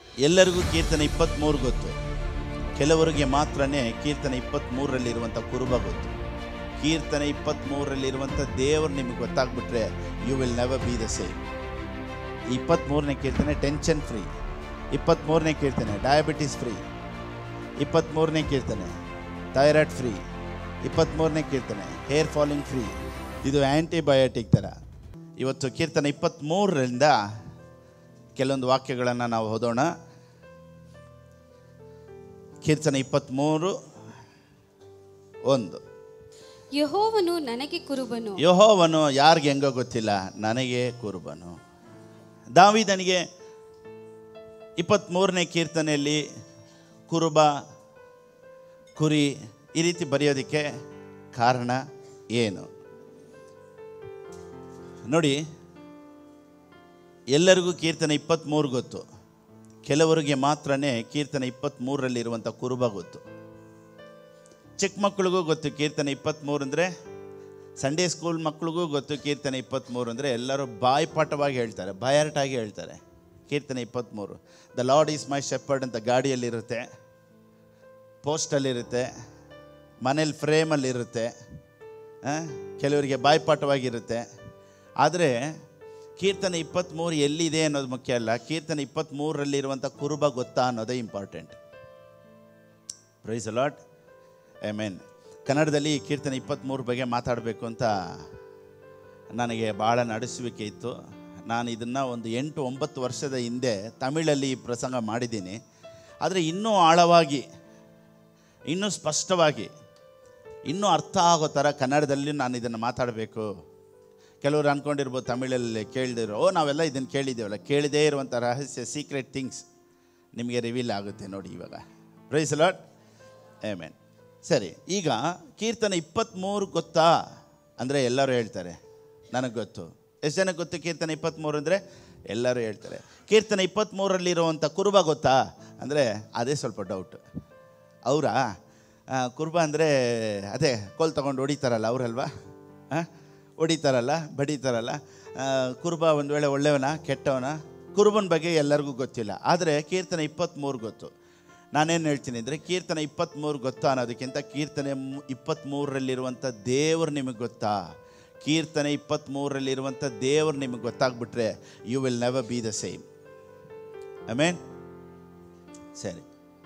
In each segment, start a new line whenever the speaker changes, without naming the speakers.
ಎಲ್ಲರಿಗೂ ಕೀರ್ತನೆ ಇಪ್ಪತ್ತ್ಮೂರು ಗೊತ್ತು ಕೆಲವರಿಗೆ ಮಾತ್ರನೇ ಕೀರ್ತನೆ ಇಪ್ಪತ್ತ್ಮೂರರಲ್ಲಿರುವಂಥ ಕುರುಬ ಗೊತ್ತು ಕೀರ್ತನೆ ಇಪ್ಪತ್ತ್ಮೂರರಲ್ಲಿರುವಂಥ ದೇವರು ನಿಮಗೆ ಗೊತ್ತಾಗ್ಬಿಟ್ರೆ you will never be the same ಇಪ್ಪತ್ತ್ಮೂರನೇ ಕೀರ್ತನೆ ಟೆನ್ಷನ್ ಫ್ರೀ ಇಪ್ಪತ್ತ್ಮೂರನೇ ಕೀರ್ತನೆ ಡಯಾಬಿಟಿಸ್ ಫ್ರೀ ಇಪ್ಪತ್ತ್ಮೂರನೇ ಕೀರ್ತನೆ ಥೈರಾಯ್ಡ್ ಫ್ರೀ ಇಪ್ಪತ್ತ್ಮೂರನೇ ಕೀರ್ತನೆ ಹೇರ್ ಫಾಲಿಂಗ್ ಫ್ರೀ ಇದು ಆ್ಯಂಟಿಬಯೋಟಿಕ್ ಥರ ಇವತ್ತು ಕೀರ್ತನೆ ಇಪ್ಪತ್ತ್ಮೂರರಿಂದ ಕೆಲವೊಂದು ವಾಕ್ಯಗಳನ್ನು ನಾವು ಓದೋಣ ಕೀರ್ತನೆ ಇಪ್ಪತ್ತ್ಮೂರು ಒಂದು
ಯಹೋವನು ನನಗೆ ಕುರುಬನು
ಯಹೋವನು ಯಾರಿಗೆ ಹೆಂಗೋ ಗೊತ್ತಿಲ್ಲ ನನಗೆ ಕುರುಬನು ದಾವಿದನಿಗೆ ಇಪ್ಪತ್ತ್ಮೂರನೇ ಕೀರ್ತನೆಯಲ್ಲಿ ಕುರುಬ ಕುರಿ ಈ ರೀತಿ ಬರೆಯೋದಕ್ಕೆ ಕಾರಣ ಏನು ನೋಡಿ ಎಲ್ಲರಿಗೂ ಕೀರ್ತನೆ ಇಪ್ಪತ್ತ್ಮೂರು ಗೊತ್ತು ಕೆಲವರಿಗೆ ಮಾತ್ರನೇ ಕೀರ್ತನೆ ಇಪ್ಪತ್ತ್ಮೂರರಲ್ಲಿರುವಂಥ ಕುರುಬ ಗೊತ್ತು ಚಿಕ್ಕ ಮಕ್ಕಳಿಗೂ ಗೊತ್ತು ಕೀರ್ತನೆ ಇಪ್ಪತ್ತ್ಮೂರು ಅಂದರೆ ಸಂಡೇ ಸ್ಕೂಲ್ ಮಕ್ಳಿಗೂ ಗೊತ್ತು ಕೀರ್ತನೆ ಇಪ್ಪತ್ತ್ಮೂರು ಅಂದರೆ ಎಲ್ಲರೂ ಬಾಯ್ಪಾಠವಾಗಿ ಹೇಳ್ತಾರೆ ಬಯಾರ್ಟಾಗಿ ಹೇಳ್ತಾರೆ ಕೀರ್ತನೆ ಇಪ್ಪತ್ತ್ಮೂರು the Lord is my shepherd ಅಂತ ಗಾಡಿಯಲ್ಲಿರುತ್ತೆ ಪೋಸ್ಟಲ್ಲಿರುತ್ತೆ ಮನೇಲಿ ಫ್ರೇಮಲ್ಲಿರುತ್ತೆ ಆ, ಕೆಲವರಿಗೆ ಬಾಯ್ಪಾಠವಾಗಿರುತ್ತೆ ಆದರೆ ಕೀರ್ತನೆ ಇಪ್ಪತ್ತ್ಮೂರು ಎಲ್ಲಿದೆ ಅನ್ನೋದು ಮುಖ್ಯ ಅಲ್ಲ ಕೀರ್ತನೆ ಇಪ್ಪತ್ತ್ಮೂರರಲ್ಲಿರುವಂಥ ಕುರುಬ ಗೊತ್ತಾ ಅನ್ನೋದೇ important price a lot I mean ಕನ್ನಡದಲ್ಲಿ ಈ ಕೀರ್ತನೆ ಇಪ್ಪತ್ತ್ಮೂರು ಬಗ್ಗೆ ಮಾತಾಡಬೇಕು ಅಂತ ನನಗೆ ಭಾಳ ನಡೆಸುವಿಕೆ ಇತ್ತು ನಾನು ಇದನ್ನು ಒಂದು ಎಂಟು ಒಂಬತ್ತು ವರ್ಷದ ಹಿಂದೆ ತಮಿಳಲ್ಲಿ ಈ ಪ್ರಸಂಗ ಮಾಡಿದ್ದೀನಿ ಆದರೆ ಇನ್ನೂ ಆಳವಾಗಿ ಇನ್ನೂ ಸ್ಪಷ್ಟವಾಗಿ ಇನ್ನೂ ಅರ್ಥ ಆಗೋ ಥರ ಕನ್ನಡದಲ್ಲಿ ನಾನು ಇದನ್ನು ಮಾತಾಡಬೇಕು ಕೆಲವರು ಅಂದ್ಕೊಂಡಿರ್ಬೋದು ತಮಿಳಲ್ಲಿ ಕೇಳಿದಿರೋ ಓ ನಾವೆಲ್ಲ ಇದನ್ನು ಕೇಳಿದ್ದೇವಲ್ಲ ಕೇಳದೇ ಇರುವಂಥ ರಹಸ್ಯ ಸೀಕ್ರೆಟ್ ಥಿಂಗ್ಸ್ ನಿಮಗೆ ರಿವೀಲ್ ಆಗುತ್ತೆ ನೋಡಿ ಇವಾಗ ಪ್ರೈಸ್ ಲಾಟ್ ಆಮೇನ್ ಸರಿ ಈಗ ಕೀರ್ತನೆ ಇಪ್ಪತ್ತ್ಮೂರು ಗೊತ್ತಾ ಅಂದರೆ ಎಲ್ಲರೂ ಹೇಳ್ತಾರೆ ನನಗೆ ಗೊತ್ತು ಎಷ್ಟು ಜನಕ್ಕೆ ಗೊತ್ತು ಕೀರ್ತನೆ ಇಪ್ಪತ್ತ್ಮೂರು ಅಂದರೆ ಎಲ್ಲರೂ ಹೇಳ್ತಾರೆ ಕೀರ್ತನೆ ಇಪ್ಪತ್ತ್ಮೂರಲ್ಲಿರುವಂಥ ಕುರುಬ ಗೊತ್ತಾ ಅಂದರೆ ಅದೇ ಸ್ವಲ್ಪ ಡೌಟ್ ಅವರಾ ಕುರುಬ ಅಂದರೆ ಅದೇ ಕೋಲ್ ತೊಗೊಂಡು ಹೊಡಿತಾರಲ್ಲ ಅವರಲ್ವಾ ಹಾಂ ಹೊಡಿತಾರಲ್ಲ ಬಡಿತಾರಲ್ಲ ಆ, ಕುರುಬ ಒಂದು ವೇಳೆ ಒಳ್ಳೆಯವನ ಕೆಟ್ಟವನ ಕುರುಬನ ಬಗ್ಗೆ ಎಲ್ಲರಿಗೂ ಗೊತ್ತಿಲ್ಲ ಆದರೆ ಕೀರ್ತನೆ ಇಪ್ಪತ್ತ್ಮೂರು ಗೊತ್ತು ನಾನೇನು ಹೇಳ್ತೀನಿ ಅಂದರೆ ಕೀರ್ತನೆ ಇಪ್ಪತ್ತ್ಮೂರು ಗೊತ್ತಾ ಅನ್ನೋದಕ್ಕಿಂತ ಕೀರ್ತನೆ ಮು- ಇಪ್ಪತ್ತ್ಮೂರರಲ್ಲಿರುವಂಥ ದೇವರು ನಿಮಗೆ ಗೊತ್ತಾ ಕೀರ್ತನೆ ಇಪ್ಪತ್ತ್ಮೂರರಲ್ಲಿರುವಂಥ ದೇವರು ನಿಮಗೆ ಗೊತ್ತಾಗ್ಬಿಟ್ರೆ you will never be the same amen ಸರಿ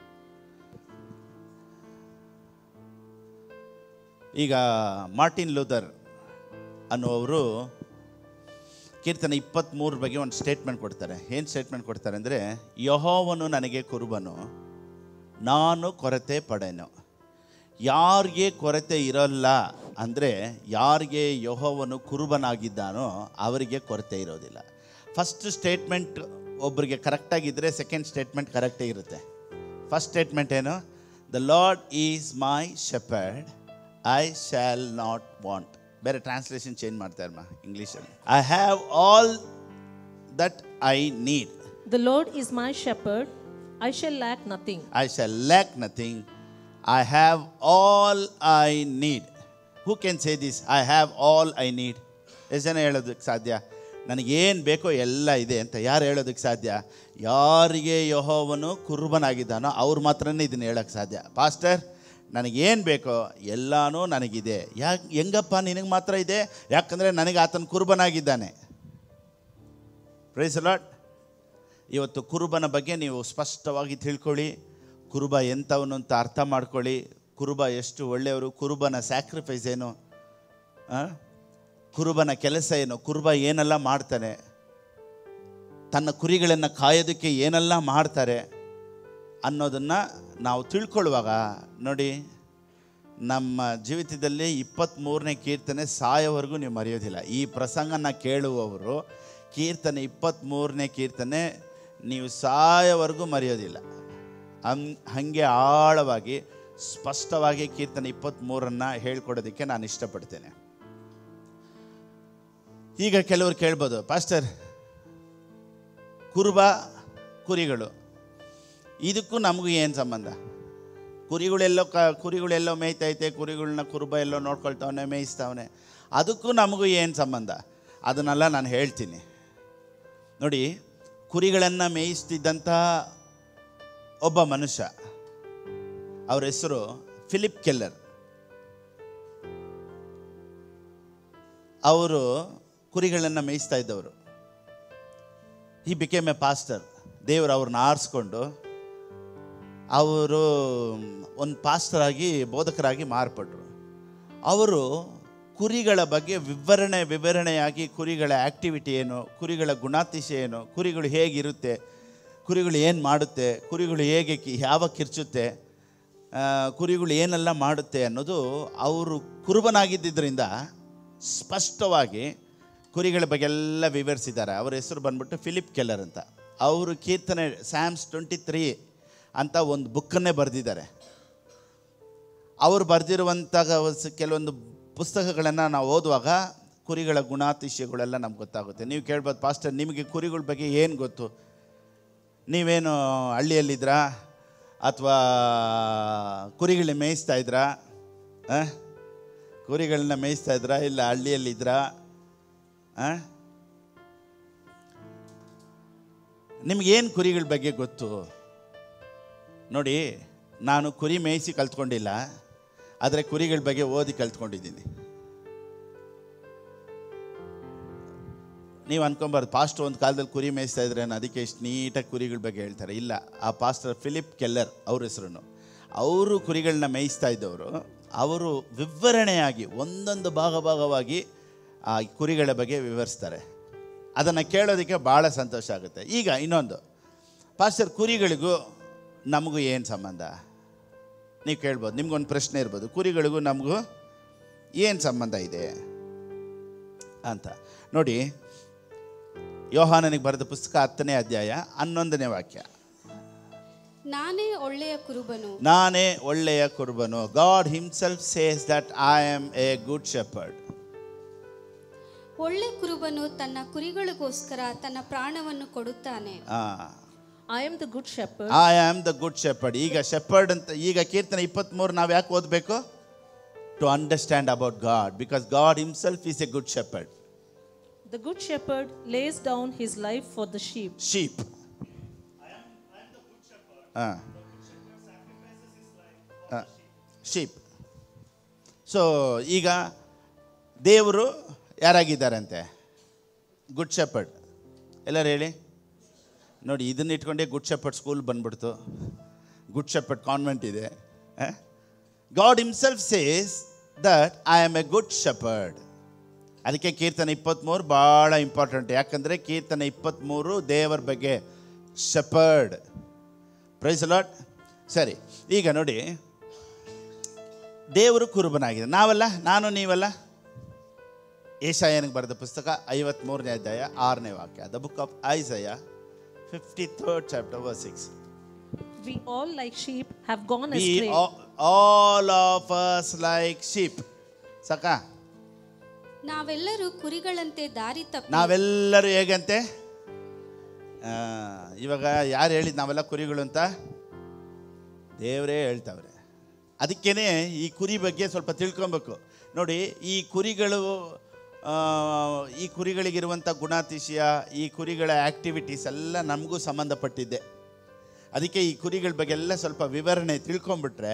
ಈಗ ಮಾರ್ಟಿನ್ ಲೂಥರ್ ಅನ್ನುವರು ಕೀರ್ತನೆ ಇಪ್ಪತ್ತ್ಮೂರ ಬಗ್ಗೆ ಒಂದು ಸ್ಟೇಟ್ಮೆಂಟ್ ಕೊಡ್ತಾರೆ ಏನು ಸ್ಟೇಟ್ಮೆಂಟ್ ಕೊಡ್ತಾರೆ ಅಂದರೆ ಯಹೋವನು ನನಗೆ ಕುರುಬನು ನಾನು ಕೊರತೆ ಪಡೆನು ಯಾರಿಗೆ ಕೊರತೆ ಇರಲ್ಲ ಅಂದರೆ ಯಾರಿಗೆ ಯಹೋವನು ಕುರುಬನಾಗಿದ್ದಾನೋ ಅವರಿಗೆ ಕೊರತೆ ಇರೋದಿಲ್ಲ ಫಸ್ಟ್ ಸ್ಟೇಟ್ಮೆಂಟ್ ಒಬ್ಬರಿಗೆ ಕರೆಕ್ಟಾಗಿದ್ದರೆ ಸೆಕೆಂಡ್ ಸ್ಟೇಟ್ಮೆಂಟ್ ಕರೆಕ್ಟೇ ಇರುತ್ತೆ ಫಸ್ಟ್ ಸ್ಟೇಟ್ಮೆಂಟ್ ಏನು the Lord is my shepherd I shall not want ಬೇರೆ ಟ್ರಾನ್ಸ್ಲೇಷನ್ ಚೇಂಜ್ ಮಾಡ್ತಾರಮ್ಮ ಇಂಗ್ಲೀಷಲ್ಲಿ I have all that I need
The Lord is my shepherd, I shall lack nothing.
I shall lack nothing. I have all I need. Who can say this? I have all I need. ಎಷ್ಟು ಜನ ಹೇಳೋದಕ್ಕೆ ಸಾಧ್ಯ ನನಗೇನು ಬೇಕೋ ಎಲ್ಲ ಇದೆ ಅಂತ ಯಾರು ಹೇಳೋದಕ್ಕೆ ಸಾಧ್ಯ ಯಾರಿಗೆ ಯಹೋವನು ಕುರುಬನಾಗಿದ್ದಾನೋ ಅವ್ರು ಮಾತ್ರನೇ ಇದನ್ನು ಹೇಳೋಕ್ಕೆ ಸಾಧ್ಯ ಪಾಸ್ಟರ್ ನನಗೇನು ಬೇಕೋ ಎಲ್ಲನೂ ನನಗಿದೆ ಯಾಕೆ ಹೆಂಗಪ್ಪ ನಿನಗೆ ಮಾತ್ರ ಇದೆ ಯಾಕಂದರೆ ನನಗೆ ಆತನ ಕುರುಬನಾಗಿದ್ದಾನೆ ಪ್ರೈಸ್ ಲಾಟ್ ಇವತ್ತು ಕುರುಬನ ಬಗ್ಗೆ ನೀವು ಸ್ಪಷ್ಟವಾಗಿ ತಿಳ್ಕೊಳ್ಳಿ ಕುರುಬ ಎಂಥವನು ಅಂತ ಅರ್ಥ ಮಾಡ್ಕೊಳ್ಳಿ ಕುರುಬ ಎಷ್ಟು ಒಳ್ಳೆಯವರು ಕುರುಬನ ಸ್ಯಾಕ್ರಿಫೈಸ್ ಏನು ಆ? ಕುರುಬನ ಕೆಲಸ ಏನು ಕುರುಬ ಏನೆಲ್ಲ ಮಾಡ್ತಾನೆ ತನ್ನ ಕುರಿಗಳನ್ನು ಕಾಯೋದಕ್ಕೆ ಏನೆಲ್ಲ ಮಾಡ್ತಾರೆ ಅನ್ನೋದನ್ನು ನಾವು ತಿಳ್ಕೊಳ್ಳುವಾಗ ನೋಡಿ ನಮ್ಮ ಜೀವಿತದಲ್ಲಿ ಇಪ್ಪತ್ತ್ಮೂರನೇ ಕೀರ್ತನೆ ಸಾಯೋವರೆಗೂ ನೀವು ಮರೆಯೋದಿಲ್ಲ ಈ ಪ್ರಸಂಗನ ಕೇಳುವವರು ಕೀರ್ತನೆ ಇಪ್ಪತ್ತ್ಮೂರನೇ ಕೀರ್ತನೆ ನೀವು ಸಾಯೋವರೆಗೂ ಮರೆಯೋದಿಲ್ಲ ಹಂಗ್ ಹಾಗೆ ಆಳವಾಗಿ ಸ್ಪಷ್ಟವಾಗಿ ಕೀರ್ತನೆ ಇಪ್ಪತ್ತ್ಮೂರನ್ನು ಹೇಳ್ಕೊಡೋದಕ್ಕೆ ನಾನು ಇಷ್ಟಪಡ್ತೇನೆ ಈಗ ಕೆಲವರು ಕೇಳ್ಬೋದು ಪಾಸ್ಟರ್ ಕುರುಬ ಕುರಿಗಳು ಇದಕ್ಕೂ ನಮಗೂ ಏನು ಸಂಬಂಧ ಕುರಿಗಳೆಲ್ಲೋ ಕ ಕುರಿಗಳೆಲ್ಲೋ ಮೇಯ್ತೈತೆ ಕುರಿಗಳನ್ನ ಕುರುಬ ಎಲ್ಲೋ ನೋಡ್ಕೊಳ್ತಾವನೆ ಮೇಯಿಸ್ತಾವನೆ ಅದಕ್ಕೂ ನಮಗೂ ಏನು ಸಂಬಂಧ ಅದನ್ನೆಲ್ಲ ನಾನು ಹೇಳ್ತೀನಿ ನೋಡಿ ಕುರಿಗಳನ್ನು ಮೇಯಿಸ್ತಿದ್ದಂಥ ಒಬ್ಬ ಮನುಷ್ಯ ಅವ್ರ ಹೆಸರು ಫಿಲಿಪ್ ಕೆಲ್ಲರ್ ಅವರು ಕುರಿಗಳನ್ನು ಮೇಯಿಸ್ತಾ ಇದ್ದವರು ಈ ಬಿಕೇಮ್ ಎ ಪಾಸ್ಟರ್ ದೇವರು ಅವ್ರನ್ನ ಆರಿಸ್ಕೊಂಡು ಅವರು ಒಂದು ಪಾಸ್ಟರ್ ಆಗಿ ಬೋಧಕರಾಗಿ ಮಾರ್ಪಟ್ರು ಅವರು ಕುರಿಗಳ ಬಗ್ಗೆ ವಿವರಣೆ ವಿವರಣೆಯಾಗಿ ಕುರಿಗಳ ಆ್ಯಕ್ಟಿವಿಟಿ ಏನು ಕುರಿಗಳ ಗುಣಾತಿಶ ಏನು ಕುರಿಗಳು ಹೇಗಿರುತ್ತೆ ಕುರಿಗಳು ಏನು ಮಾಡುತ್ತೆ ಕುರಿಗಳು ಹೇಗೆ ಕಿ ಯಾವ ಕಿರ್ಚುತ್ತೆ ಆ, ಕುರಿಗಳು ಏನೆಲ್ಲ ಮಾಡುತ್ತೆ ಅನ್ನೋದು ಅವರು ಕುರುಬನಾಗಿದ್ದರಿಂದ ಸ್ಪಷ್ಟವಾಗಿ ಕುರಿಗಳ ಬಗ್ಗೆ ಎಲ್ಲ ವಿವರಿಸಿದ್ದಾರೆ ಅವರ ಹೆಸರು ಬಂದ್ಬಿಟ್ಟು ಫಿಲಿಪ್ ಕೆಲ್ಲರ್ ಅಂತ ಅವರು ಕೀರ್ತನೆ ಸ್ಯಾಮ್ಸ್ ಟ್ವೆಂಟಿ ತ್ರೀ ಅಂತ ಒಂದು ಬುಕ್ಕನ್ನೇ ಬರೆದಿದ್ದಾರೆ ಅವರು ಬರೆದಿರುವಂಥ ಕೆಲವೊಂದು ಪುಸ್ತಕಗಳನ್ನು ನಾವು ಓದುವಾಗ ಕುರಿಗಳ ಗುಣಾತಿಶಯಗಳೆಲ್ಲ ನಮ್ಗೆ ಗೊತ್ತಾಗುತ್ತೆ ನೀವು ಕೇಳ್ಬೋದು ಪಾಸ್ಟರ್ ನಿಮಗೆ ಕುರಿಗಳ ಬಗ್ಗೆ ಏನು ಗೊತ್ತು ನೀವೇನು ಹಳ್ಳಿಯಲ್ಲಿದ್ರಾ ಅಥವಾ ಕುರಿಗಳನ್ನ ಮೇಯಿಸ್ತಾ ಇದ್ರಾ ಆ? ಕುರಿಗಳನ್ನ ಮೇಯಿಸ್ತಾ ಇದ್ರಾ ಇಲ್ಲ ಹಳ್ಳಿಯಲ್ಲಿದ್ರಾ ಆ? ನಿಮಗೇನು ಕುರಿಗಳ ಬಗ್ಗೆ ಗೊತ್ತು ನೋಡಿ ನಾನು ಕುರಿ ಮೇಯಿಸಿ ಕಲ್ತ್ಕೊಂಡಿಲ್ಲ ಆದರೆ ಕುರಿಗಳ ಬಗ್ಗೆ ಓದಿ ಕಲ್ತ್ಕೊಂಡಿದ್ದೀನಿ ನೀವು ಅನ್ಕೊಂಬಾರ್ದು ಪಾಸ್ಟರ್ ಒಂದು ಕಾಲದಲ್ಲಿ ಕುರಿ ಮೇಯಿಸ್ತಾ ಇದ್ರೆ ಅದಕ್ಕೆ ಇಷ್ಟು ನೀಟಾಗಿ ಕುರಿಗಳ ಬಗ್ಗೆ ಹೇಳ್ತಾರೆ ಇಲ್ಲ ಆ ಪಾಸ್ಟರ್ ಫಿಲಿಪ್ ಕೆಲ್ಲರ್ ಅವ್ರ ಹೆಸರು ಅವರು ಕುರಿಗಳನ್ನ ಮೇಯಿಸ್ತಾ ಇದ್ದವರು ಅವರು ವಿವರಣೆಯಾಗಿ ಒಂದೊಂದು ಭಾಗ ಭಾಗವಾಗಿ ಆ ಕುರಿಗಳ ಬಗ್ಗೆ ವಿವರಿಸ್ತಾರೆ ಅದನ್ನು ಕೇಳೋದಕ್ಕೆ ಭಾಳ ಸಂತೋಷ ಆಗುತ್ತೆ ಈಗ ಇನ್ನೊಂದು ಪಾಸ್ಟರ್ ಕುರಿಗಳಿಗೂ ನಮಗೂ ಏನು ಸಂಬಂಧ ನೀವು ಕೇಳ್ಬೋದು ನಿಮ್ಗೊಂದು ಪ್ರಶ್ನೆ ಇರ್ಬೋದು ಕುರಿಗಳಿಗೂ ನಮಗೂ ಏನು ಸಂಬಂಧ ಇದೆ ಅಂತ ನೋಡಿ ಯೋಹಾನನಿಗೆ ಬರೆದ ಪುಸ್ತಕ ಹತ್ತನೇ ಅಧ್ಯಾಯ ಹನ್ನೊಂದನೇ ವಾಕ್ಯ
ನಾನೇ ಒಳ್ಳೆಯ ಕುರುಬನು
ನಾನೇ ಒಳ್ಳೆಯ ಕುರುಬನು God himself says that I am a good shepherd
ಒಳ್ಳೆ ಕುರುಬನು ತನ್ನ ಕುರಿಗಳಿಗೋಸ್ಕರ ತನ್ನ ಪ್ರಾಣವನ್ನು ಕೊಡುತ್ತಾನೆ
I am the good shepherd.
I am the good shepherd ಈಗ ಶೆಪರ್ಡ್ ಅಂತ ಈಗ ಕೀರ್ತನೆ ಇಪ್ಪತ್ತ್ಮೂರು ನಾವು ಯಾಕೆ ಓದಬೇಕು to understand about God because God himself is a good shepherd
The good shepherd lays down his life for the sheep.
Sheep sheep so ಈಗ ದೇವರು ಯಾರಾಗಿದ್ದಾರಂತೆ ಗುಡ್ ಶೆಪರ್ಡ್ ಎಲ್ಲರೂ ಹೇಳಿ ನೋಡಿ ಇದನ್ನ ಇಟ್ಕೊಂಡೆ ಗುಡ್ ಶೆಪರ್ಡ್ ಸ್ಕೂಲ್ ಬಂದ್ಬಿಡ್ತು ಗುಡ್ ಶೆಪರ್ಡ್ ಕಾನ್ವೆಂಟ್ ಇದೆ God himself says that I am a good shepherd ಅದಕ್ಕೆ ಕೀರ್ತನೆ ಇಪ್ಪತ್ತ್ಮೂರು ಭಾಳ ಇಂಪಾರ್ಟೆಂಟ್ ಯಾಕಂದರೆ ಕೀರ್ತನೆ ಇಪ್ಪತ್ತ್ಮೂರು ದೇವರ ಬಗ್ಗೆ ಶೆಪರ್ಡ್ ಪ್ರೈಸ್ ಲಾಟ್ ಸರಿ ಈಗ ನೋಡಿ ದೇವರು ಕುರುಬನಾಗಿದೆ ನಾವಲ್ಲ ನಾನು ನೀವಲ್ಲ ಏಷಾಯನಿಗೆ ಬರೆದ ಪುಸ್ತಕ ಐವತ್ತ್ಮೂರನೇ ಅಧ್ಯಾಯ ಆರನೇ ವಾಕ್ಯ the book of Isaiah fifty third chapter verse six
We all, like sheep, have gone
we
astray.
All of us like sheep ಸಾಕ
ನಾವೆಲ್ಲರೂ ಕುರಿಗಳಂತೆ ದಾರಿ ತಪ್ಪಿ
ನಾವೆಲ್ಲರೂ ಹೇಗಂತೆ ಆ, ಇವಾಗ ಯಾರು ಹೇಳಿದ್ ನಾವೆಲ್ಲ ಕುರಿಗಳು ಅಂತ ದೇವರೇ ಹೇಳ್ತಾವ್ರೆ ಅದಕ್ಕೇನೆ ಈ ಕುರಿ ಬಗ್ಗೆ ಸ್ವಲ್ಪ ತಿಳ್ಕೊಬೇಕು ನೋಡಿ ಈ ಕುರಿಗಳು ಆ, ಈ ಕುರಿಗಳಿಗಿರುವಂಥ ಗುಣಾತಿಶಯ ಈ ಕುರಿಗಳ ಆ್ಯಕ್ಟಿವಿಟೀಸ್ ಎಲ್ಲ ನಮಗೂ ಸಂಬಂಧಪಟ್ಟಿದ್ದೆ ಅದಕ್ಕೆ ಈ ಕುರಿಗಳ ಬಗ್ಗೆ ಎಲ್ಲ ಸ್ವಲ್ಪ ವಿವರಣೆ ತಿಳ್ಕೊಂಬಿಟ್ರೆ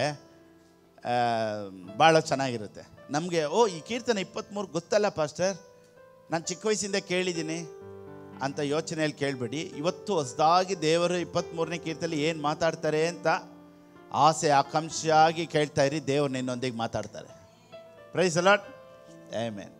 ಭಾಳ ಚೆನ್ನಾಗಿರುತ್ತೆ ನಮಗೆ ಓ ಈ ಕೀರ್ತನೆ ಇಪ್ಪತ್ತ್ಮೂರು ಗೊತ್ತಲ್ಲ ಪಾಸ್ಟರ್ ನಾನು ಚಿಕ್ಕ ವಯಸ್ಸಿಂದ ಕೇಳಿದ್ದೀನಿ ಅಂತ ಯೋಚನೆಯಲ್ಲಿ ಕೇಳಬೇಡಿ ಇವತ್ತು ಹೊಸದಾಗಿ ದೇವರು ಇಪ್ಪತ್ತ್ಮೂರನೇ ಕೀರ್ತನೆ ಏನು ಮಾತಾಡ್ತಾರೆ ಅಂತ ಆಸೆ ಆಕಾಂಕ್ಷೆಯಾಗಿ ಕೇಳ್ತಾ ಇರಿ ದೇವ್ರು ನಿನ್ನೊಂದಿಗೆ ಮಾತಾಡ್ತಾರೆ ಪ್ರೈಸ್ ಅಲಾಟ್ ಆಮೇನ್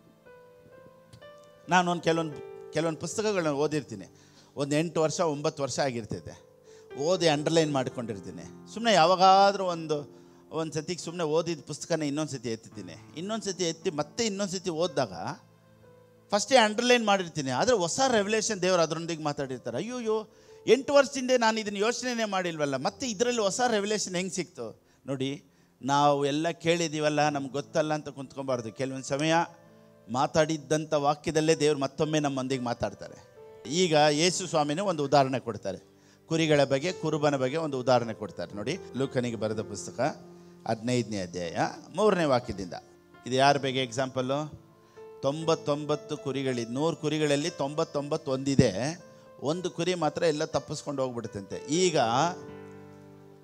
ನಾನು ಒಂದು ಕೆಲವೊಂದು ಕೆಲವೊಂದು ಪುಸ್ತಕಗಳನ್ನ ಓದಿರ್ತೀನಿ ಒಂದು ಎಂಟು ವರ್ಷ ಒಂಬತ್ತು ವರ್ಷ ಆಗಿರ್ತೈತೆ ಓದಿ ಅಂಡರ್ಲೈನ್ ಮಾಡ್ಕೊಂಡಿರ್ತೀನಿ ಸುಮ್ಮನೆ ಯಾವಾಗಾದರೂ ಒಂದು ಒಂದು ಸತಿಗೆ ಸುಮ್ಮನೆ ಓದಿದ ಪುಸ್ತಕನ ಇನ್ನೊಂದು ಸತಿ ಎತ್ತಿದ್ದೀನಿ ಇನ್ನೊಂದು ಸತಿ ಎತ್ತಿ ಮತ್ತೆ ಇನ್ನೊಂದು ಸತಿ ಓದಿದಾಗ ಫಸ್ಟೇ ಅಂಡರ್ಲೈನ್ ಮಾಡಿರ್ತೀನಿ ಆದರೆ ಹೊಸ ರೆವಲ್ಯೂಷನ್ ದೇವರು ಅದರೊಂದಿಗೆ ಮಾತಾಡಿರ್ತಾರೆ ಅಯ್ಯೋಯ್ಯೋ ಎಂಟು ವರ್ಷದಿಂದ ನಾನು ಇದನ್ನು ಯೋಚನೆನೇ ಮಾಡಿಲ್ವಲ್ಲ ಮತ್ತೆ ಇದರಲ್ಲಿ ಹೊಸ ರೆವಲ್ಯೂಷನ್ ಹೆಂಗೆ ಸಿಕ್ತು ನೋಡಿ ನಾವು ಎಲ್ಲ ಕೇಳಿದ್ದೀವಲ್ಲ ನಮ್ಗೆ ಗೊತ್ತಲ್ಲ ಅಂತ ಕುಂತ್ಕೊಬಾರ್ದು ಕೆಲವೊಂದು ಸಮಯ ಮಾತಾಡಿದ್ದಂಥ ವಾಕ್ಯದಲ್ಲೇ ದೇವರು ಮತ್ತೊಮ್ಮೆ ನಮ್ಮೊಂದಿಗೆ ಮಾತಾಡ್ತಾರೆ ಈಗ ಯೇಸು ಸ್ವಾಮಿನೇ ಒಂದು ಉದಾಹರಣೆ ಕೊಡ್ತಾರೆ ಕುರಿಗಳ ಬಗ್ಗೆ ಕುರುಬನ ಬಗ್ಗೆ ಒಂದು ಉದಾಹರಣೆ ಕೊಡ್ತಾರೆ ನೋಡಿ ಲೂಕನಿಗೆ ಬರೆದ ಪುಸ್ತಕ ಹದಿನೈದನೇ ಅಧ್ಯಾಯ ಮೂರನೇ ವಾಕ್ಯದಿಂದ ಇದು ಯಾರ ಬಗ್ಗೆ ಎಕ್ಸಾಂಪಲ್ಲು ತೊಂಬತ್ತೊಂಬತ್ತು ಕುರಿಗಳಿ ನೂರು ಕುರಿಗಳಲ್ಲಿ ತೊಂಬತ್ತೊಂಬತ್ತು ಒಂದಿದೆ ಒಂದು ಕುರಿ ಮಾತ್ರ ಎಲ್ಲ ತಪ್ಪಿಸ್ಕೊಂಡು ಹೋಗ್ಬಿಡುತ್ತಂತೆ ಈಗ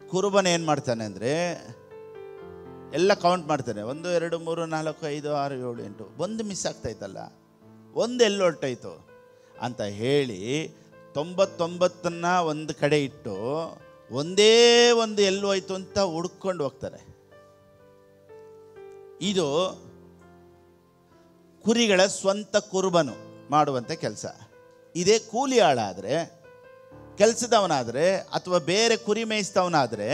ಕುರುಬನ ಏನು ಮಾಡ್ತಾನೆ ಅಂದರೆ ಎಲ್ಲ ಕೌಂಟ್ ಮಾಡ್ತಾನೆ ಒಂದು ಎರಡು ಮೂರು ನಾಲ್ಕು ಐದು ಆರು ಏಳು ಎಂಟು ಒಂದು ಮಿಸ್ ಆಗ್ತಾಯ್ತಲ್ಲ ಒಂದು ಎಲ್ಲಿ ಹೊರಟಾಯ್ತು ಅಂತ ಹೇಳಿ ತೊಂಬತ್ತೊಂಬತ್ತನ್ನ ಒಂದು ಕಡೆ ಇಟ್ಟು ಒಂದೇ ಒಂದು ಎಲ್ಲಿ ಹೋಯ್ತು ಅಂತ ಹುಡ್ಕೊಂಡು ಹೋಗ್ತಾರೆ ಇದು ಕುರಿಗಳ ಸ್ವಂತ ಕುರುಬನು ಮಾಡುವಂಥ ಕೆಲಸ ಇದೇ ಕೂಲಿ ಆಳಾದರೆ ಕೆಲಸದವನಾದರೆ ಅಥವಾ ಬೇರೆ ಕುರಿ ಮೇಯಿಸ್ತವನಾದರೆ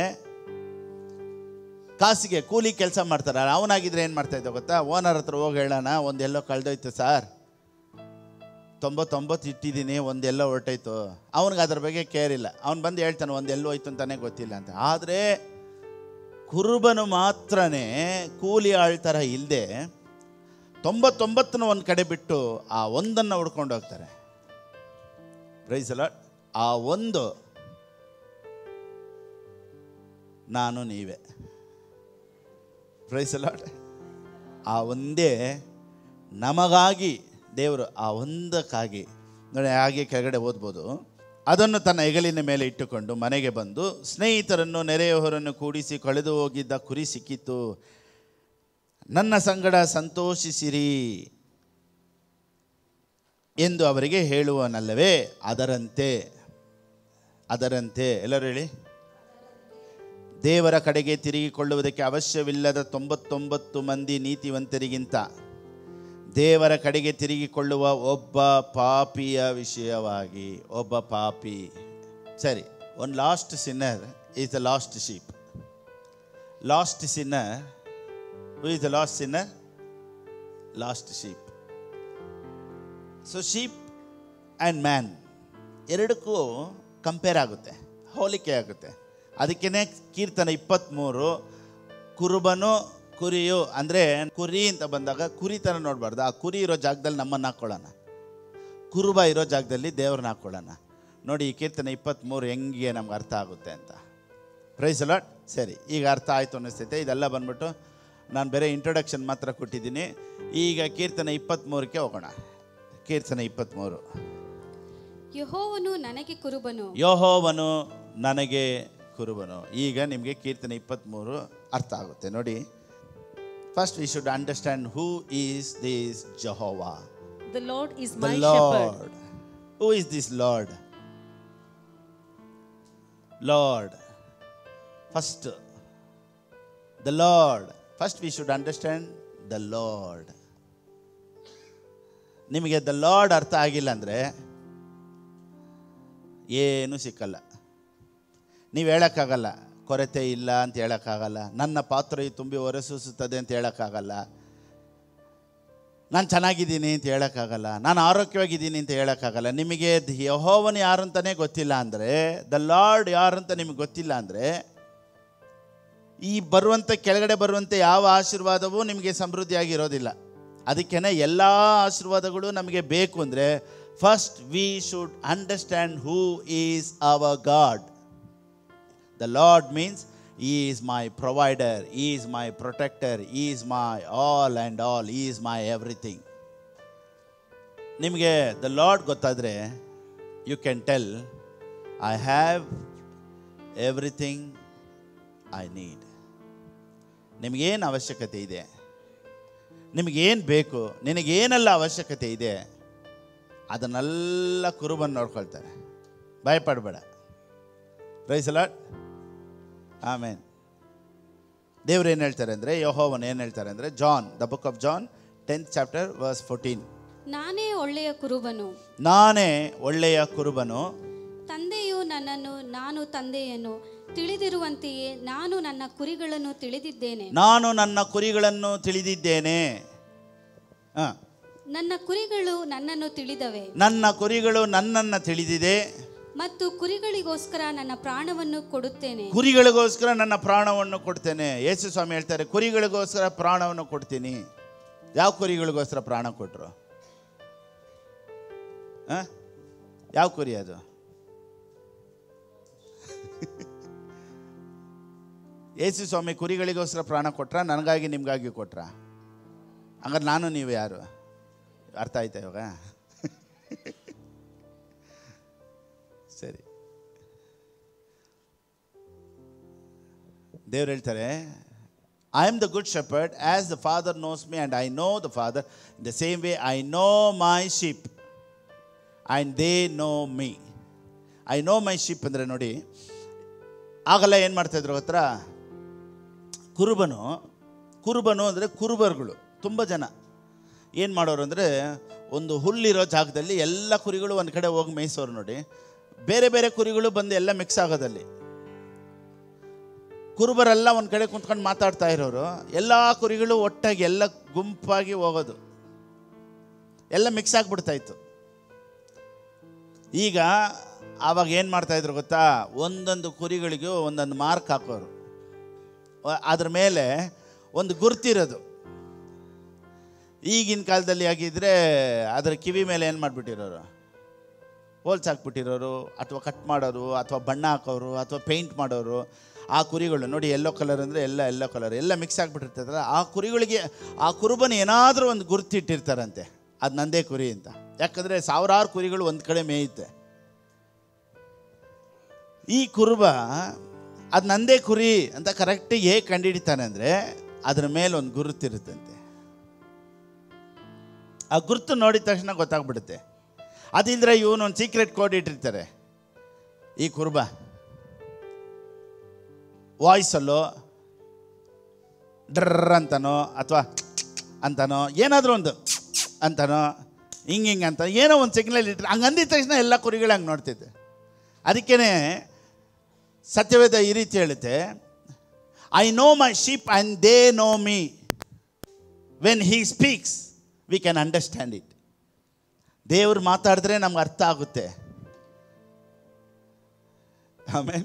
ಕಾಸಿಗೆ ಕೂಲಿ ಕೆಲಸ ಮಾಡ್ತಾರೆ ಅವನಾಗಿದ್ರೆ ಏನು ಮಾಡ್ತಾ ಇದ್ದ ಗೊತ್ತಾ ಓನರ್ ಹತ್ರ ಹೋಗಿ ಹೇಳೋಣ ಒಂದೆಲ್ಲೋ ಕಳೆದೋಯ್ತು ಸರ್ ತೊಂಬತ್ತೊಂಬತ್ತು ಇಟ್ಟಿದ್ದೀನಿ ಒಂದೆಲ್ಲೋ ಹೊರಟೋಯ್ತು ಅವನಿಗೆ ಅದ್ರ ಬಗ್ಗೆ ಕೇರ್ ಇಲ್ಲ ಅವ್ನು ಬಂದು ಹೇಳ್ತಾನೆ ಒಂದೆಲ್ಲೋ ಹೋಯ್ತು ಅಂತಾನೆ ಗೊತ್ತಿಲ್ಲ ಅಂತ ಆದರೆ ಕುರುಬನು ಮಾತ್ರನೇ ಕೂಲಿ ಆಳ್ತರ ಇಲ್ಲದೆ ತೊಂಬತ್ತೊಂಬತ್ತನ್ನು ಒಂದು ಕಡೆ ಬಿಟ್ಟು ಆ ಒಂದನ್ನು ಹುಡ್ಕೊಂಡು ಹೋಗ್ತಾರೆ ಪ್ರೈಸ್ ಅಲ್ಲ ಆ ಒಂದು ನಾನು ನೀವೇ ಪ್ರೈಸ್ ಅಲಾಟ್ ಆ ಒಂದೇ ನಮಗಾಗಿ ದೇವರು ಆ ಒಂದಕ್ಕಾಗಿ ನೋಡಿ ಹಾಗೆ ಕೆಳಗಡೆ ಓದ್ಬೋದು ಅದನ್ನು ತನ್ನ ಹೆಗಲಿನ ಮೇಲೆ ಇಟ್ಟುಕೊಂಡು ಮನೆಗೆ ಬಂದು ಸ್ನೇಹಿತರನ್ನು ನೆರೆಯವರನ್ನು ಕೂಡಿಸಿ ಕಳೆದು ಹೋಗಿದ್ದ ಕುರಿ ಸಿಕ್ಕಿತು ನನ್ನ ಸಂಗಡ ಸಂತೋಷಿಸಿರಿ ಎಂದು ಅವರಿಗೆ ಹೇಳುವನಲ್ಲವೇ ಅದರಂತೆ ಅದರಂತೆ ಎಲ್ಲರೂ ಹೇಳಿ ದೇವರ ಕಡೆಗೆ ತಿರುಗಿಕೊಳ್ಳುವುದಕ್ಕೆ ಅವಶ್ಯವಿಲ್ಲದ ತೊಂಬತ್ತೊಂಬತ್ತು ಮಂದಿ ನೀತಿವಂತರಿಗಿಂತ ದೇವರ ಕಡೆಗೆ ತಿರುಗಿಕೊಳ್ಳುವ ಒಬ್ಬ ಪಾಪಿಯ ವಿಷಯವಾಗಿ ಒಬ್ಬ ಪಾಪಿ ಸರಿ ಒಂದು lost sinner is the lost sheep lost sinner who is the lost sinner lost sheep so sheep and man ಎರಡಕ್ಕೂ ಕಂಪೇರ್ ಆಗುತ್ತೆ ಹೋಲಿಕೆ ಆಗುತ್ತೆ ಅದಕ್ಕೇ ಕೀರ್ತನ ಇಪ್ಪತ್ತ್ಮೂರು ಕುರುಬನು ಕುರಿಯು ಅಂದರೆ ಕುರಿ ಅಂತ ಬಂದಾಗ ಕುರಿ ಥರ ನೋಡಬಾರ್ದು ಆ ಕುರಿ ಇರೋ ಜಾಗದಲ್ಲಿ ನಮ್ಮನ್ನು ಹಾಕ್ಕೊಳ್ಳೋಣ ಕುರುಬ ಇರೋ ಜಾಗದಲ್ಲಿ ದೇವ್ರನ್ನ ಹಾಕ್ಕೊಳ್ಳೋಣ ನೋಡಿ ಈ ಕೀರ್ತನೆ ಇಪ್ಪತ್ತ್ಮೂರು ಹೆಂಗೆ ನಮ್ಗೆ ಅರ್ಥ ಆಗುತ್ತೆ ಅಂತ ಪ್ರೈಸ್ ಅಲಾಟ್ ಸರಿ ಈಗ ಅರ್ಥ ಆಯಿತು ಅನ್ನಿಸ್ತೈತೆ ಇದೆಲ್ಲ ಬಂದ್ಬಿಟ್ಟು ನಾನು ಬೇರೆ ಇಂಟ್ರೊಡಕ್ಷನ್ ಮಾತ್ರ ಕೊಟ್ಟಿದ್ದೀನಿ ಈಗ ಕೀರ್ತನೆ ಇಪ್ಪತ್ತ್ಮೂರಕ್ಕೆ ಹೋಗೋಣ ಕೀರ್ತನೆ ಇಪ್ಪತ್ತ್ಮೂರು
ಯಹೋವನು ನನಗೆ ಕುರುಬನು
ಯೋಹೋವನು ನನಗೆ ಕುರುಬನು ಈಗ ನಿಮಗೆ ಕೀರ್ತನೆ ಇಪ್ಪತ್ತ್ಮೂರು ಅರ್ಥ ಆಗುತ್ತೆ ನೋಡಿ first we should understand who is this Jehovah
The Lord is
the
my shepherd.
Lord who is this Lord Lord first the Lord first we should understand the Lord ನಿಮಗೆ ದ ಲಾರ್ಡ್ ಅರ್ಥ ಆಗಿಲ್ಲ ಅಂದರೆ ಏನೂ ಸಿಕ್ಕಲ್ಲ ನೀವು ಹೇಳೋಕ್ಕಾಗಲ್ಲ ಕೊರತೆ ಇಲ್ಲ ಅಂತ ಹೇಳೋಕ್ಕಾಗಲ್ಲ ನನ್ನ ಪಾತ್ರೆಯು ತುಂಬಿ ಹೊರಸೂಸುತ್ತದೆ ಅಂತ ಹೇಳೋಕ್ಕಾಗಲ್ಲ ನಾನು ಚೆನ್ನಾಗಿದ್ದೀನಿ ಅಂತ ಹೇಳೋಕ್ಕಾಗಲ್ಲ ನಾನು ಆರೋಗ್ಯವಾಗಿದ್ದೀನಿ ಅಂತ ಹೇಳೋಕ್ಕಾಗಲ್ಲ ನಿಮಗೆ ದ್- ಯೆಹೋವನು ಯಾರು ಅಂತಲೇ ಗೊತ್ತಿಲ್ಲ ಅಂದರೆ ದ ಲಾರ್ಡ್ ಯಾರು ಅಂತ ನಿಮಗೆ ಗೊತ್ತಿಲ್ಲ ಅಂದರೆ ಈ ಬರುವಂಥ ಕೆಳಗಡೆ ಬರುವಂಥ ಯಾವ ಆಶೀರ್ವಾದವೂ ನಿಮಗೆ ಸಮೃದ್ಧಿಯಾಗಿರೋದಿಲ್ಲ ಅದಕ್ಕೇ ಎಲ್ಲ ಆಶೀರ್ವಾದಗಳು ನಮಗೆ ಬೇಕು ಅಂದರೆ first we should understand who is our God the Lord means is my provider is my protector is my all and all is my everything ನಿಮಗೆ ದ ಲಾರ್ಡ್ ಗೊತ್ತಾದರೆ you can tell I have everything I need ನಿಮಗೇನು ಅವಶ್ಯಕತೆ ಇದೆ ನಿಮಗೇನು ಬೇಕು ನಿನಗೇನೆಲ್ಲ ಅವಶ್ಯಕತೆ ಇದೆ ಅದನ್ನೆಲ್ಲ ಕುರುಬನ್ನು ನೋಡ್ಕೊಳ್ತಾರೆ ಭಯಪಡಬೇಡ ಪ್ರೈಸ್ ಲಾಟ್ ಆಮೇನ್ ದೇವ್ರು ಏನು ಹೇಳ್ತಾರೆ ಅಂದರೆ ಯಹೋವನ್ ಏನು ಹೇಳ್ತಾರೆ ಅಂದರೆ John the book of John tenth chapter verse fourteen
ನಾನೇ ಒಳ್ಳೆಯ ಕುರುಬನು
ನಾನೇ ಒಳ್ಳೆಯ ಕುರುಬನು
ತಂದೆಯು ನನ್ನನ್ನು ನಾನು ತಂದೆಯನ್ನು ತಿಳಿದಿರುವಂತೆಯೇ ನಾನು ನನ್ನ ಕುರಿಗಳನ್ನು ತಿಳಿದಿದ್ದೇನೆ
ನಾನು ನನ್ನ ಕುರಿಗಳನ್ನು ತಿಳಿದಿದ್ದೇನೆ ಆ,
ನನ್ನ ಕುರಿಗಳು ನನ್ನನ್ನು ತಿಳಿದವೆ
ನನ್ನ ಕುರಿಗಳು ನನ್ನನ್ನು ತಿಳಿದಿದೆ
ಮತ್ತು ಕುರಿಗಳಿಗೋಸ್ಕರ ನನ್ನ ಪ್ರಾಣವನ್ನು ಕೊಡುತ್ತೇನೆ
ಕುರಿಗಳಿಗೋಸ್ಕರ ನನ್ನ ಪ್ರಾಣವನ್ನು ಕೊಡ್ತೇನೆ ಯೇಸು ಸ್ವಾಮಿ ಹೇಳ್ತಾರೆ ಕುರಿಗಳಿಗೋಸ್ಕರ ಪ್ರಾಣವನ್ನು ಕೊಡ್ತೀನಿ ಯಾವ ಕುರಿಗಳಿಗೋಸ್ಕರ ಪ್ರಾಣ ಕೊಟ್ಟರು ಯಾವ ಕುರಿ ಅದು ಯೇಸು ಸ್ವಾಮಿ ಕುರಿಗಳಿಗೋಸ್ಕರ ಪ್ರಾಣ ಕೊಟ್ರ ನನಗಾಗಿ ನಿಮಗಾಗಿ ಕೊಟ್ರ ಹಂಗಾರೆ ನಾನು ನೀವು ಯಾರು ಅರ್ಥ ಆಯ್ತಾ ಇವಾಗ ಸರಿ ದೇವ್ರು ಹೇಳ್ತಾರೆ I am the good shepherd as the father knows me and I know the father the same way I know my sheep and they know me I know my sheep ಅಂದರೆ ನೋಡಿ ಆಗಲ್ಲ ಏನು ಮಾಡ್ತಾಯಿದ್ರು ಹತ್ರ ಕುರುಬನು ಕುರುಬನು ಅಂದರೆ ಕುರುಬರುಗಳು ತುಂಬ ಜನ ಏನು ಮಾಡೋರು ಅಂದರೆ ಒಂದು ಹುಲ್ಲಿರೋ ಜಾಗದಲ್ಲಿ ಎಲ್ಲ ಕುರಿಗಳು ಒಂದು ಕಡೆ ಹೋಗಿ ಮೇಯಿಸೋರು ನೋಡಿ ಬೇರೆ ಬೇರೆ ಕುರಿಗಳು ಬಂದು ಎಲ್ಲ ಮಿಕ್ಸ್ ಆಗೋದಲ್ಲಿ ಕುರುಬರೆಲ್ಲ ಒಂದು ಕಡೆ ಕುಂತ್ಕೊಂಡು ಮಾತಾಡ್ತಾ ಇರೋರು ಎಲ್ಲ ಕುರಿಗಳು ಒಟ್ಟಾಗಿ ಎಲ್ಲ ಗುಂಪಾಗಿ ಹೋಗೋದು ಎಲ್ಲ ಮಿಕ್ಸ್ ಆಗಿಬಿಡ್ತಾ ಇತ್ತು ಈಗ ಆವಾಗ ಏನು ಮಾಡ್ತಾಯಿದ್ರು ಗೊತ್ತಾ ಒಂದೊಂದು ಕುರಿಗಳಿಗೂ ಒಂದೊಂದು ಮಾರ್ಕ್ ಹಾಕೋರು ಅ- ಅದ್ರ ಮೇಲೆ ಒಂದು ಗುರ್ತಿರೋದು ಈಗಿನ ಕಾಲದಲ್ಲಿ ಆಗಿದ್ರೆ ಅದರ ಕಿವಿ ಮೇಲೆ ಏನು ಮಾಡಿಬಿಟ್ಟಿರೋರು ಹೋಲ್ಸ್ ಹಾಕ್ಬಿಟ್ಟಿರೋರು ಅಥವಾ ಕಟ್ ಮಾಡೋರು ಅಥವಾ ಬಣ್ಣ ಹಾಕೋರು ಅಥವಾ ಪೇಂಟ್ ಮಾಡೋರು ಆ ಕುರಿಗಳು ನೋಡಿ ಎಲ್ಲೋ ಕಲರ್ ಅಂದರೆ ಎಲ್ಲ ಎಲ್ಲೋ ಕಲರ್ ಎಲ್ಲ ಮಿಕ್ಸ್ ಆಗಿಬಿಟ್ಟಿರ್ತದಲ್ಲ ಆ ಕುರಿಗಳಿಗೆ ಆ ಕುರುಬನ ಏನಾದರೂ ಒಂದು ಗುರುತಿಟ್ಟಿರ್ತಾರಂತೆ ಅದು ನಂದೇ ಕುರಿ ಅಂತ ಯಾಕಂದರೆ ಸಾವಿರಾರು ಕುರಿಗಳು ಒಂದು ಕಡೆ ಮೇಯುತ್ತೆ ಈ ಕುರುಬ ಅದು ನಂದೇ ಕುರಿ ಅಂತ ಕರೆಕ್ಟಾಗಿ ಹೇಗೆ ಕಂಡುಹಿಡಿತಾನೆ ಅಂದರೆ ಅದ್ರ ಮೇಲೆ ಒಂದು ಗುರುತಿರುತ್ತಂತೆ ಆ ಗುರುತು ನೋಡಿದ ತಕ್ಷಣ ಗೊತ್ತಾಗ್ಬಿಡುತ್ತೆ ಅದಿಲ್ಲದ್ರೆ ಇವನು ಒಂದು ಸೀಕ್ರೆಟ್ ಕೋಡ್ ಇಟ್ಟಿರ್ತಾರೆ ಈ ಕುರುಬ ವಾಯ್ಸಲ್ಲೋ ಡ್ರರ್ ಅಂತನೋ ಅಥವಾ ಅಂತನೋ ಏನಾದರೂ ಒಂದು ಅಂತನೋ ಹಿಂಗೆ ಹಿಂಗೆ ಅಂತ ಏನೋ ಒಂದು ಸಿಗ್ನಲ್ ಇಟ್ಟರೆ ಹಂಗೆ ಅಂದಿದ ತಕ್ಷಣ ಎಲ್ಲ ಕುರಿಗಳು ಹಂಗೆ ನೋಡ್ತಿದ್ದೆ ಅದಕ್ಕೇ ಸತ್ಯವೇದ ಈ ರೀತಿ ಹೇಳುತ್ತೆ I know my sheep and they know me when he speaks we can understand it ದೇವ್ರು ಮಾತಾಡಿದ್ರೆ ನಮ್ಗೆ ಅರ್ಥ ಆಗುತ್ತೆ ಆಮೇಲೆ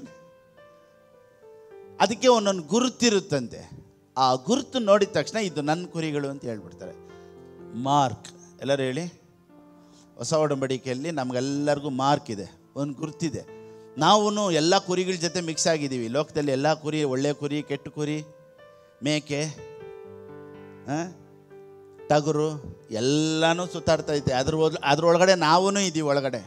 ಅದಕ್ಕೆ ಒಂದೊಂದು ಗುರುತಿರುತ್ತಂತೆ ಆ ಗುರುತು ನೋಡಿದ ತಕ್ಷಣ ಇದು ನನ್ನ ಕುರಿಗಳು ಅಂತ ಹೇಳ್ಬಿಡ್ತಾರೆ ಮಾರ್ಕ್ ಎಲ್ಲರೂ ಹೇಳಿ ಹೊಸ ಒಡಂಬಡಿಕೆಯಲ್ಲಿ ನಮಗೆಲ್ಲರಿಗೂ ಮಾರ್ಕ್ ಇದೆ ಒಂದು ಗುರುತಿದೆ ನಾವು ಎಲ್ಲ ಕುರಿಗಳ ಜೊತೆ ಮಿಕ್ಸ್ ಆಗಿದ್ದೀವಿ ಲೋಕದಲ್ಲಿ ಎಲ್ಲ ಕುರಿ ಒಳ್ಳೆ ಕುರಿ ಕೆಟ್ಟ ಕುರಿ ಮೇಕೆ ಆ, ಟಗರು ಎಲ್ಲನೂ ಸುತ್ತಾಡ್ತಾ ಐತೆ ಅದ್ರ ಒಳ್- ಅದ್ರೊಳಗಡೆ ನಾವೂ ಇದ್ದೀವಿ ಒಳಗಡೆ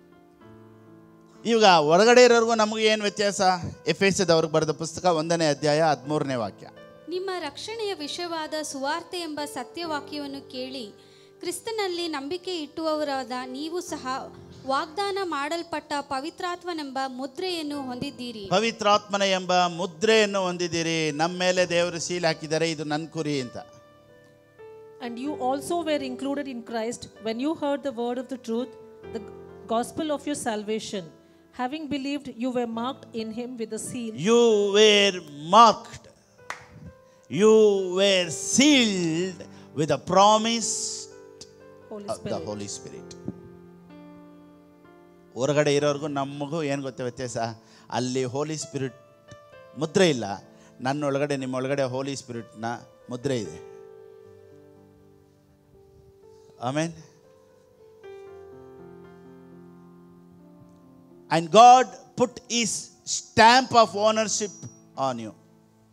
ಈಗ ಒಳಗಡೆ ಇರೋರ್ಗೂ ನಮಗೆ ಏನು ವ್ಯತ್ಯಾಸ ಎಫ್ ಎಸ್ ಅವ್ರಿಗೆ ಬರೆದ ಪುಸ್ತಕ ಒಂದನೇ ಅಧ್ಯಾಯ ಹದಿಮೂರನೇ ವಾಕ್ಯ
ನಿಮ್ಮ ರಕ್ಷಣೆಯ ವಿಷಯವಾದ ಸುವಾರ್ತೆ ಎಂಬ ಸತ್ಯವಾಕ್ಯವನ್ನು ಕೇಳಿ ಕ್ರಿಸ್ತನಲ್ಲಿ ನಂಬಿಕೆ ಇಟ್ಟುವವರಾದ ನೀವು ಸಹ ವಾಗ್ದಾನ ಮಾಡಲ್ಪಟ್ಟ ಪವಿತ್ರಾತ್ಮನೆಂಬ ಮುದ್ರೆಯನ್ನು ಹೊಂದಿದ್ದೀರಿ
ಪವಿತ್ರಾತ್ಮನ ಎಂಬ ಮುದ್ರೆಯನ್ನು ಹೊಂದಿದ್ದೀರಿ ನಮ್ಮ ಮೇಲೆ ದೇವರು ಸೀಲ್ ಹಾಕಿದ್ದಾರೆ ಇದು ನನ್ನ ಕುರಿ ಅಂತ
And you also were included in Christ when you heard the word of the truth, the gospel of your salvation. Having believed, you were marked in him with a seal.
You were marked you were sealed with a promise
Holy
the
Spirit.
Holy Spirit ಹೊರಗಡೆ ಇರೋರ್ಗೂ ನಮಗೂ ಏನು ಗೊತ್ತ ವ್ಯತ್ಯಾಸ ಅಲ್ಲಿ ಹೋಲಿ spirit ಮುದ್ರೆ ಇಲ್ಲ ನನ್ನ ಒಳಗಡೆ ನಿಮ್ಮ ಒಳಗಡೆ ಹೋಲಿ ಸ್ಪಿರಿಟ್ನ ಮುದ್ರೆ ಇದೆ amen and God put his stamp of ownership on you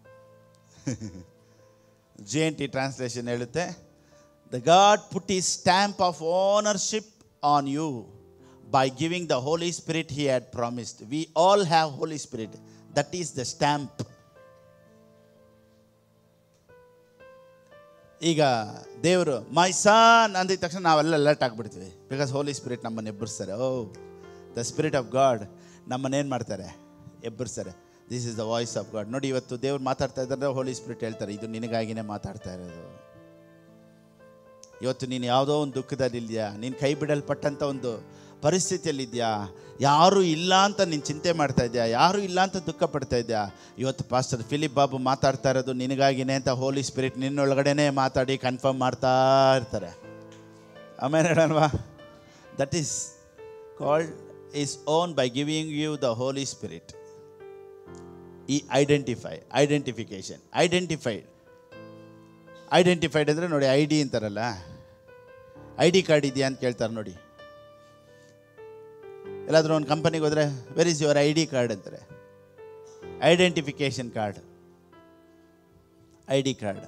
J N T translation ಹೇಳುತ್ತೆ ದ ಗಾಡ್ ಪುಟ್ ಈ stamp of ownership on you by giving the Holy Spirit he had promised we all have Holy Spirit that is the stamp ಈಗ ದೇವರು my son ಅಂದಿದ ತಕ್ಷಣ ನಾವೆಲ್ಲ alert ಆಗಿಬಿಡ್ತೀವಿ because Holy Spirit ನಮ್ಮನ್ನು ಎಬ್ಬರಿಸ್ತಾರೆ oh the spirit of God ನಮ್ಮನ್ನೇನು ಮಾಡ್ತಾರೆ ಎಬ್ಬರಿಸ್ತಾರೆ this is the voice of God ನೋಡಿ ಇವತ್ತು ದೇವ್ರು ಮಾತಾಡ್ತಾ ಇದ್ದಾರೆ ಹೋಲಿ ಸ್ಪಿರಿಟ್ ಹೇಳ್ತಾರೆ ಇದು ನಿನಗಾಗಿನೇ ಮಾತಾಡ್ತಾ ಇರೋದು ಇವತ್ತು ನೀನು ಯಾವುದೋ ಒಂದು ದುಃಖದಲ್ಲಿದೆಯಾ ನೀನು ಕೈ ಬಿಡಲ್ಪಟ್ಟಂಥ ಒಂದು ಪರಿಸ್ಥಿತಿಯಲ್ಲಿದೆಯಾ ಯಾರೂ ಇಲ್ಲ ಅಂತ ನೀನು ಚಿಂತೆ ಮಾಡ್ತಾ ಇದೆಯಾ ಯಾರೂ ಇಲ್ಲ ಅಂತ ದುಃಖ ಪಡ್ತಾ ಇದೆಯಾ ಇವತ್ತು ಪಾಸ್ಟರ್ ಫಿಲಿಪ್ ಬಾಬು ಮಾತಾಡ್ತಾ ಇರೋದು ನಿನಗಾಗಿನೇ ಅಂತ ಹೋಲಿ ಸ್ಪಿರಿಟ್ ನಿನ್ನೊಳಗಡೆನೇ ಮಾತಾಡಿ ಕನ್ಫರ್ಮ್ ಮಾಡ್ತಾ ಇರ್ತಾರೆ ಆಮೇಲೆ ಹೇಳಲ್ವಾ that is called his own by giving you the Holy Spirit ಈ ಐಡೆಂಟಿಫೈ ಐಡೆಂಟಿಫಿಕೇಶನ್ ಐಡೆಂಟಿಫೈಡ್ ಐಡೆಂಟಿಫೈಡ್ ಅಂದರೆ ನೋಡಿ ಐ ಡಿ ಅಂತಾರಲ್ಲ ಐ ಡಿ ಕಾರ್ಡ್ ಇದೆಯಾ ಅಂತ ಕೇಳ್ತಾರೆ ನೋಡಿ ಎಲ್ಲಾದರೂ ಒಂದು ಕಂಪನಿಗೆ ಹೋದರೆ where is your I D card ಅಂತಾರೆ identification card I D card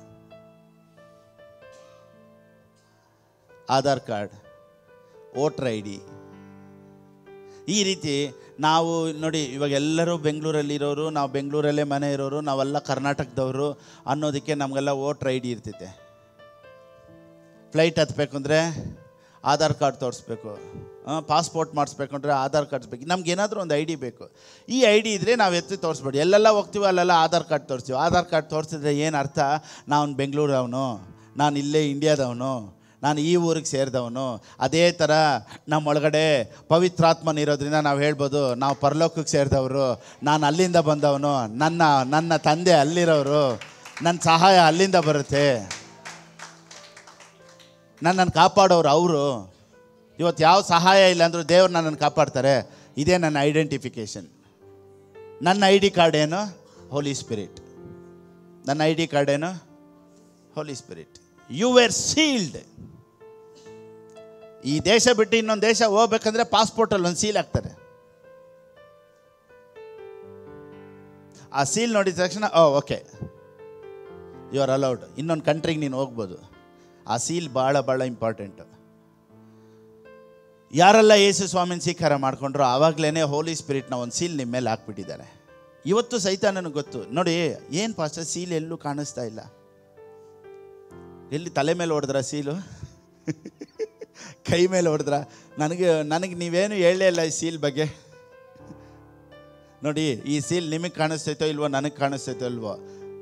Aadhaar card voter I D ಈ ರೀತಿ ನಾವು ನೋಡಿ ಇವಾಗ ಎಲ್ಲರೂ ಬೆಂಗಳೂರಲ್ಲಿರೋರು ನಾವು ಬೆಂಗಳೂರಲ್ಲೇ ಮನೆ ಇರೋರು ನಾವೆಲ್ಲ ಕರ್ನಾಟಕದವರು ಅನ್ನೋದಕ್ಕೆ ನಮಗೆಲ್ಲ ವೋಟ್ರ್ ಐ ಡಿ ಇರ್ತೈತೆ ಫ್ಲೈಟ್ ಹತ್ಬೇಕು ಅಂದರೆ ಆಧಾರ್ ಕಾರ್ಡ್ ತೋರಿಸ್ಬೇಕು ಪಾಸ್ಪೋರ್ಟ್ ಮಾಡಿಸ್ಬೇಕು ಅಂದರೆ ಆಧಾರ್ ಕಾರ್ಡ್ ಬೇಕು ನಮ್ಗೆ ಏನಾದರೂ ಒಂದು ಐ ಡಿ ಬೇಕು ಈ ಐ ಡಿ ಇದ್ದರೆ ನಾವು ಎತ್ತಿ ತೋರಿಸ್ಬೇಡಿ ಎಲ್ಲೆಲ್ಲ ಹೋಗ್ತೀವಿ ಅಲ್ಲೆಲ್ಲ ಆಧಾರ್ ಕಾರ್ಡ್ ತೋರಿಸ್ತೀವಿ ಆಧಾರ್ ಕಾರ್ಡ್ ತೋರಿಸಿದ್ರೆ ಏನು ಅರ್ಥ ನಾನು ಬೆಂಗಳೂರವನು ನಾನು ಇಲ್ಲೇ ಇಂಡಿಯಾದವನು ನಾನು ಈ ಊರಿಗೆ ಸೇರಿದವನು ಅದೇ ಥರ ನಮ್ಮ ಒಳಗಡೆ ಪವಿತ್ರಾತ್ಮನಿರೋದ್ರಿಂದ ನಾವು ಹೇಳ್ಬೋದು ನಾವು ಪರಲೋಕಕ್ಕೆ ಸೇರಿದವರು ನಾನು ಅಲ್ಲಿಂದ ಬಂದವನು ನನ್ನ ನನ್ನ ತಂದೆ ಅಲ್ಲಿರೋರು ನನ್ನ ಸಹಾಯ ಅಲ್ಲಿಂದ ಬರುತ್ತೆ ನನ್ನನ್ನು ಕಾಪಾಡೋರು ಅವರು ಇವತ್ತು ಯಾವ ಸಹಾಯ ಇಲ್ಲ ಅಂದರೂ ದೇವ್ರು ನನ್ನನ್ನು ಕಾಪಾಡ್ತಾರೆ ಇದೇ ನನ್ನ ಐಡೆಂಟಿಫಿಕೇಷನ್ ನನ್ನ ಐ ಡಿ ಕಾರ್ಡ್ ಏನು ಹೋಲಿ ಸ್ಪಿರಿಟ್ ನನ್ನ ಐ ಡಿ ಕಾರ್ಡ್ ಏನು Holy Spirit you were sealed ಈ ದೇಶ ಬಿಟ್ಟು ಇನ್ನೊಂದು ದೇಶ ಹೋಗ್ಬೇಕಂದ್ರೆ ಪಾಸ್ಪೋರ್ಟಲ್ಲಿ ಒಂದು ಸೀಲ್ ಹಾಕ್ತಾರೆ ಆ ಸೀಲ್ ನೋಡಿದ ತಕ್ಷಣ oh okay you are allowed ಇನ್ನೊಂದು ಕಂಟ್ರಿಗೆ ನೀನು ಹೋಗ್ಬೋದು ಆ ಸೀಲ್ ಭಾಳ ಭಾಳ ಇಂಪಾರ್ಟೆಂಟು ಯಾರೆಲ್ಲ ಯೇಸು ಸ್ವಾಮಿನ ಸ್ವೀಕಾರ ಮಾಡ್ಕೊಂಡ್ರೋ ಆವಾಗಲೇ ಹೋಲಿ ಸ್ಪಿರಿಟ್ನ ಒಂದು ಸೀಲ್ ನಿಮ್ಮ ಮೇಲೆ ಹಾಕ್ಬಿಟ್ಟಿದ್ದಾರೆ ಇವತ್ತು ಸಹಿತ ನನಗೆ ಗೊತ್ತು ನೋಡಿ ಏನು ಪಾಸ್ಟರ್ ಸೀಲ್ ಎಲ್ಲೂ ಕಾಣಿಸ್ತಾ ಇಲ್ಲ ಎಲ್ಲಿ ತಲೆ ಮೇಲೆ ಹೊಡೆದ್ರ ಸೀಲು ಕೈ ಮೇಲೆ ಹೊಡೆದ್ರ ನನಗೆ ನನಗೆ ನೀವೇನು ಹೇಳಲೇ ಇಲ್ಲ ಈ ಸೀಲ್ ಬಗ್ಗೆ ನೋಡಿ ಈ ಸೀಲ್ ನಿಮಗೆ ಕಾಣಿಸ್ತೈತೋ ಇಲ್ವೋ ನನಗೆ ಕಾಣಿಸ್ತೈತೋ ಇಲ್ವೋ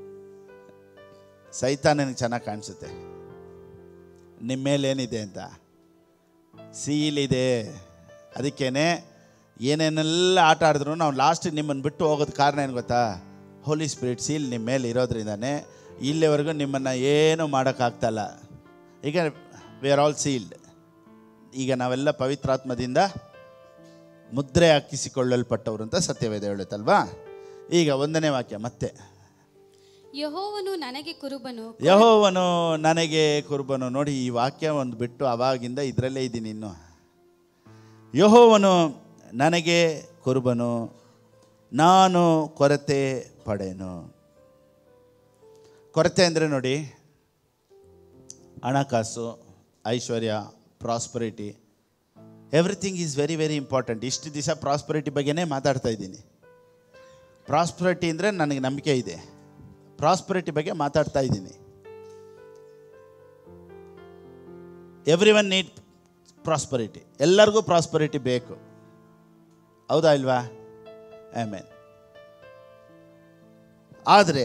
ಸಹಿತ ನನಗೆ ಚೆನ್ನಾಗಿ ಕಾಣಿಸುತ್ತೆ ನಿಮ್ಮ ಮೇಲೇನಿದೆ ಅಂತ ಸೀಲ್ ಇದೆ ಅದಕ್ಕೇನೆ ಏನೇನೆಲ್ಲ ಆಟ ಆಡಿದ್ರು ನಾವು ಲಾಸ್ಟಿಗೆ ನಿಮ್ಮನ್ನು ಬಿಟ್ಟು ಹೋಗೋದು ಕಾರಣ ಏನು ಗೊತ್ತಾ ಹೋಲಿ ಸ್ಪಿರಿಟ್ ಸೀಲ್ ನಿಮ್ಮ ಮೇಲೆ ಇರೋದ್ರಿಂದನೇ ಇಲ್ಲಿವರೆಗೂ ನಿಮ್ಮನ್ನು ಏನೂ ಮಾಡೋಕ್ಕಾಗ್ತಲ್ಲ ಈಗ ವಿ ಆರ್ ಆಲ್ ಸೀಲ್ಡ್ ಈಗ ನಾವೆಲ್ಲ ಪವಿತ್ರಾತ್ಮದಿಂದ ಮುದ್ರೆ ಹಾಕಿಸಿಕೊಳ್ಳಲ್ಪಟ್ಟವರು ಅಂತ ಸತ್ಯವೇದ ಹೇಳುತ್ತಲ್ವಾ ಈಗ ಒಂದನೇ ವಾಕ್ಯ ಮತ್ತೆ
ಯಹೋವನು ನನಗೆ ಕುರುಬನು
ಯಹೋವನು ನನಗೆ ಕುರುಬನು ನೋಡಿ ಈ ವಾಕ್ಯ ಒಂದು ಬಿಟ್ಟು ಅವಾಗಿಂದ ಇದರಲ್ಲೇ ಇದ್ದೀನಿ ಇನ್ನು ಯಹೋವನು ನನಗೆ ಕುರುಬನು ನಾನು ಕೊರತೆ ಪಡೆನು ಕೊರತೆ ಅಂದರೆ ನೋಡಿ ಹಣಕಾಸು ಐಶ್ವರ್ಯ prosperity everything is very very important ಇಷ್ಟು ದಿವಸ ಪ್ರಾಸ್ಪರಿಟಿ ಬಗ್ಗೆನೇ ಮಾತಾಡ್ತಾ ಇದ್ದೀನಿ ಪ್ರಾಸ್ಪರಿಟಿ ಅಂದರೆ ನನಗೆ ನಂಬಿಕೆ ಇದೆ ಪ್ರಾಸ್ಪರಿಟಿ ಬಗ್ಗೆ ಮಾತಾಡ್ತಾ ಇದ್ದೀನಿ ಎವ್ರಿ ಒನ್ ನೀಡ್ ಪ್ರಾಸ್ಪರಿಟಿ ಎಲ್ಲರಿಗೂ ಪ್ರಾಸ್ಪರಿಟಿ ಬೇಕು ಹೌದಾ ಇಲ್ವಾ ಆಮೇನ್ ಆದರೆ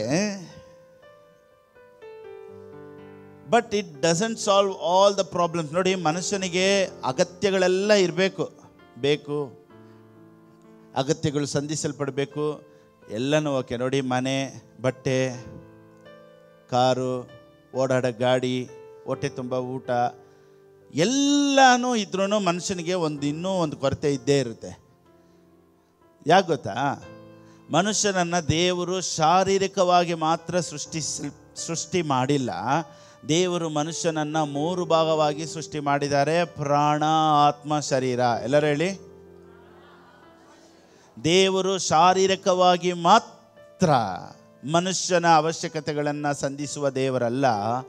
but it doesn't solve all the problems ನೋಡಿ ಮನುಷ್ಯನಿಗೆ ಅಗತ್ಯಗಳೆಲ್ಲ ಇರಬೇಕು ಬೇಕು ಅಗತ್ಯಗಳು ಸಂಧಿಸಲ್ಪಡಬೇಕು ಎಲ್ಲನೂ ಓಕೆ ನೋಡಿ ಮನೆ ಬಟ್ಟೆ ಕಾರು ಓಡಾಡೋ ಗಾಡಿ ಹೊಟ್ಟೆ ತುಂಬ ಊಟ ಎಲ್ಲನೂ ಇದ್ರೂ ಮನುಷ್ಯನಿಗೆ ಒಂದು ಇನ್ನೂ ಒಂದು ಕೊರತೆ ಇದ್ದೇ ಇರುತ್ತೆ ಯಾಕೆ ಗೊತ್ತಾ ಮನುಷ್ಯನನ್ನು ದೇವರು ಶಾರೀರಿಕವಾಗಿ ಮಾತ್ರ ಸೃಷ್ಟಿಸಲ್ ಸೃಷ್ಟಿ ಮಾಡಿಲ್ಲ ದೇವರು ಮನುಷ್ಯನನ್ನು ಮೂರು ಭಾಗವಾಗಿ ಸೃಷ್ಟಿ ಮಾಡಿದ್ದಾರೆ ಪ್ರಾಣ ಆತ್ಮ ಶರೀರ ಎಲ್ಲರೂ ಹೇಳಿ ದೇವರು ಶಾರೀರಿಕವಾಗಿ ಮಾತ್ರ ಮನುಷ್ಯನ ಅವಶ್ಯಕತೆಗಳನ್ನು ಸಂಧಿಸುವ ದೇವರಲ್ಲ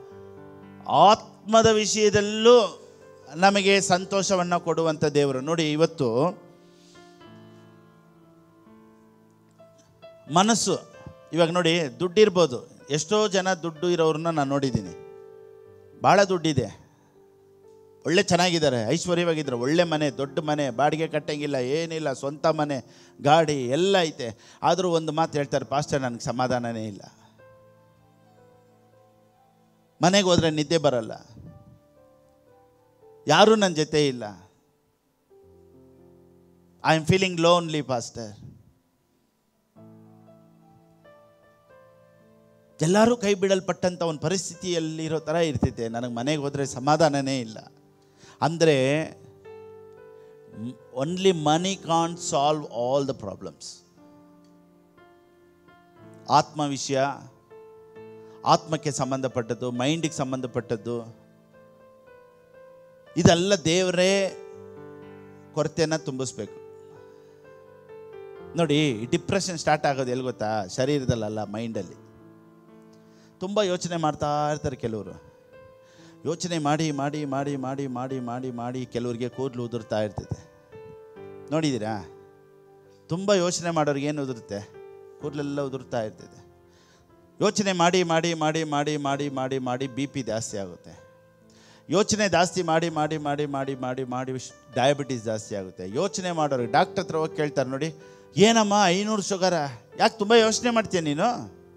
ಆತ್ಮದ ವಿಷಯದಲ್ಲೂ ನಮಗೆ ಸಂತೋಷವನ್ನು ಕೊಡುವಂಥ ದೇವರು ನೋಡಿ ಇವತ್ತು ಮನಸ್ಸು ಇವಾಗ ನೋಡಿ ದುಡ್ಡಿರ್ಬೋದು ಎಷ್ಟೋ ಜನ ದುಡ್ಡು ಇರೋರನ್ನ ನಾನು ನೋಡಿದ್ದೀನಿ ಭಾಳ ದುಡ್ಡಿದೆ ಒಳ್ಳೆ ಚೆನ್ನಾಗಿದ್ದಾರೆ ಐಶ್ವರ್ಯವಾಗಿದ್ದಾರೆ ಒಳ್ಳೆ ಮನೆ ದೊಡ್ಡ ಮನೆ ಬಾಡಿಗೆ ಕಟ್ಟಂಗಿಲ್ಲ ಏನಿಲ್ಲ ಸ್ವಂತ ಮನೆ ಗಾಡಿ ಎಲ್ಲ ಐತೆ ಆದರೂ ಒಂದು ಮಾತು ಹೇಳ್ತಾರೆ ಪಾಸ್ಟರ್ ನನಗೆ ಸಮಾಧಾನನೇ ಇಲ್ಲ ಮನೆಗೆ ಹೋದರೆ ನಿದ್ದೆ ಬರಲ್ಲ ಯಾರೂ ನನ್ನ ಜೊತೆ ಇಲ್ಲ I am feeling lonely pastor ಎಲ್ಲರೂ ಕೈ ಬಿಡಲ್ಪಟ್ಟಂಥ ಒಂದು ಪರಿಸ್ಥಿತಿಯಲ್ಲಿರೋ ಥರ ಇರ್ತೈತೆ ನನಗೆ ಮನೆಗೆ ಹೋದರೆ ಸಮಾಧಾನನೇ ಇಲ್ಲ ಅಂದರೆ only money can't solve all the problems ಆತ್ಮ ವಿಷಯ ಆತ್ಮಕ್ಕೆ ಸಂಬಂಧಪಟ್ಟದ್ದು ಮೈಂಡಿಗೆ ಸಂಬಂಧಪಟ್ಟದ್ದು ಇದೆಲ್ಲ ದೇವರೇ ಕೊರತೆಯನ್ನು ತುಂಬಿಸ್ಬೇಕು ನೋಡಿ ಡಿಪ್ರೆಷನ್ ಸ್ಟಾರ್ಟ್ ಆಗೋದು ಎಲ್ಲಿ ಗೊತ್ತಾ ಶರೀರದಲ್ಲಲ್ಲ ಮೈಂಡಲ್ಲಿ ತುಂಬ ಯೋಚನೆ ಮಾಡ್ತಾ ಇರ್ತಾರೆ ಕೆಲವರು ಯೋಚನೆ ಮಾಡಿ ಮಾಡಿ ಮಾಡಿ ಮಾಡಿ ಮಾಡಿ ಮಾಡಿ ಮಾಡಿ ಕೆಲವರಿಗೆ ಕೂದಲು ಉದುರ್ತಾ ಇರ್ತೈತೆ ನೋಡಿದ್ದೀರಾ ತುಂಬ ಯೋಚನೆ ಮಾಡೋರಿಗೆ ಏನು ಉದುರುತ್ತೆ ಕೂದಲೆಲ್ಲ ಉದುರ್ತಾ ಇರ್ತದೆ ಯೋಚನೆ ಮಾಡಿ ಮಾಡಿ ಮಾಡಿ ಮಾಡಿ ಮಾಡಿ ಮಾಡಿ ಮಾಡಿ ಬಿ ಪಿ ಜಾಸ್ತಿ ಆಗುತ್ತೆ ಯೋಚನೆ ಜಾಸ್ತಿ ಮಾಡಿ ಮಾಡಿ ಮಾಡಿ ಮಾಡಿ ಮಾಡಿ ಮಾಡಿ ಡಯಾಬಿಟೀಸ್ ಜಾಸ್ತಿ ಆಗುತ್ತೆ ಯೋಚನೆ ಮಾಡೋರಿಗೆ ಡಾಕ್ಟರ್ ಹತ್ರ ಹೋಗಿ ಕೇಳ್ತಾರೆ ನೋಡಿ ಏನಮ್ಮ ಐನೂರು ಶುಗರ ಯಾಕೆ ತುಂಬ ಯೋಚನೆ ಮಾಡ್ತೀಯ ನೀನು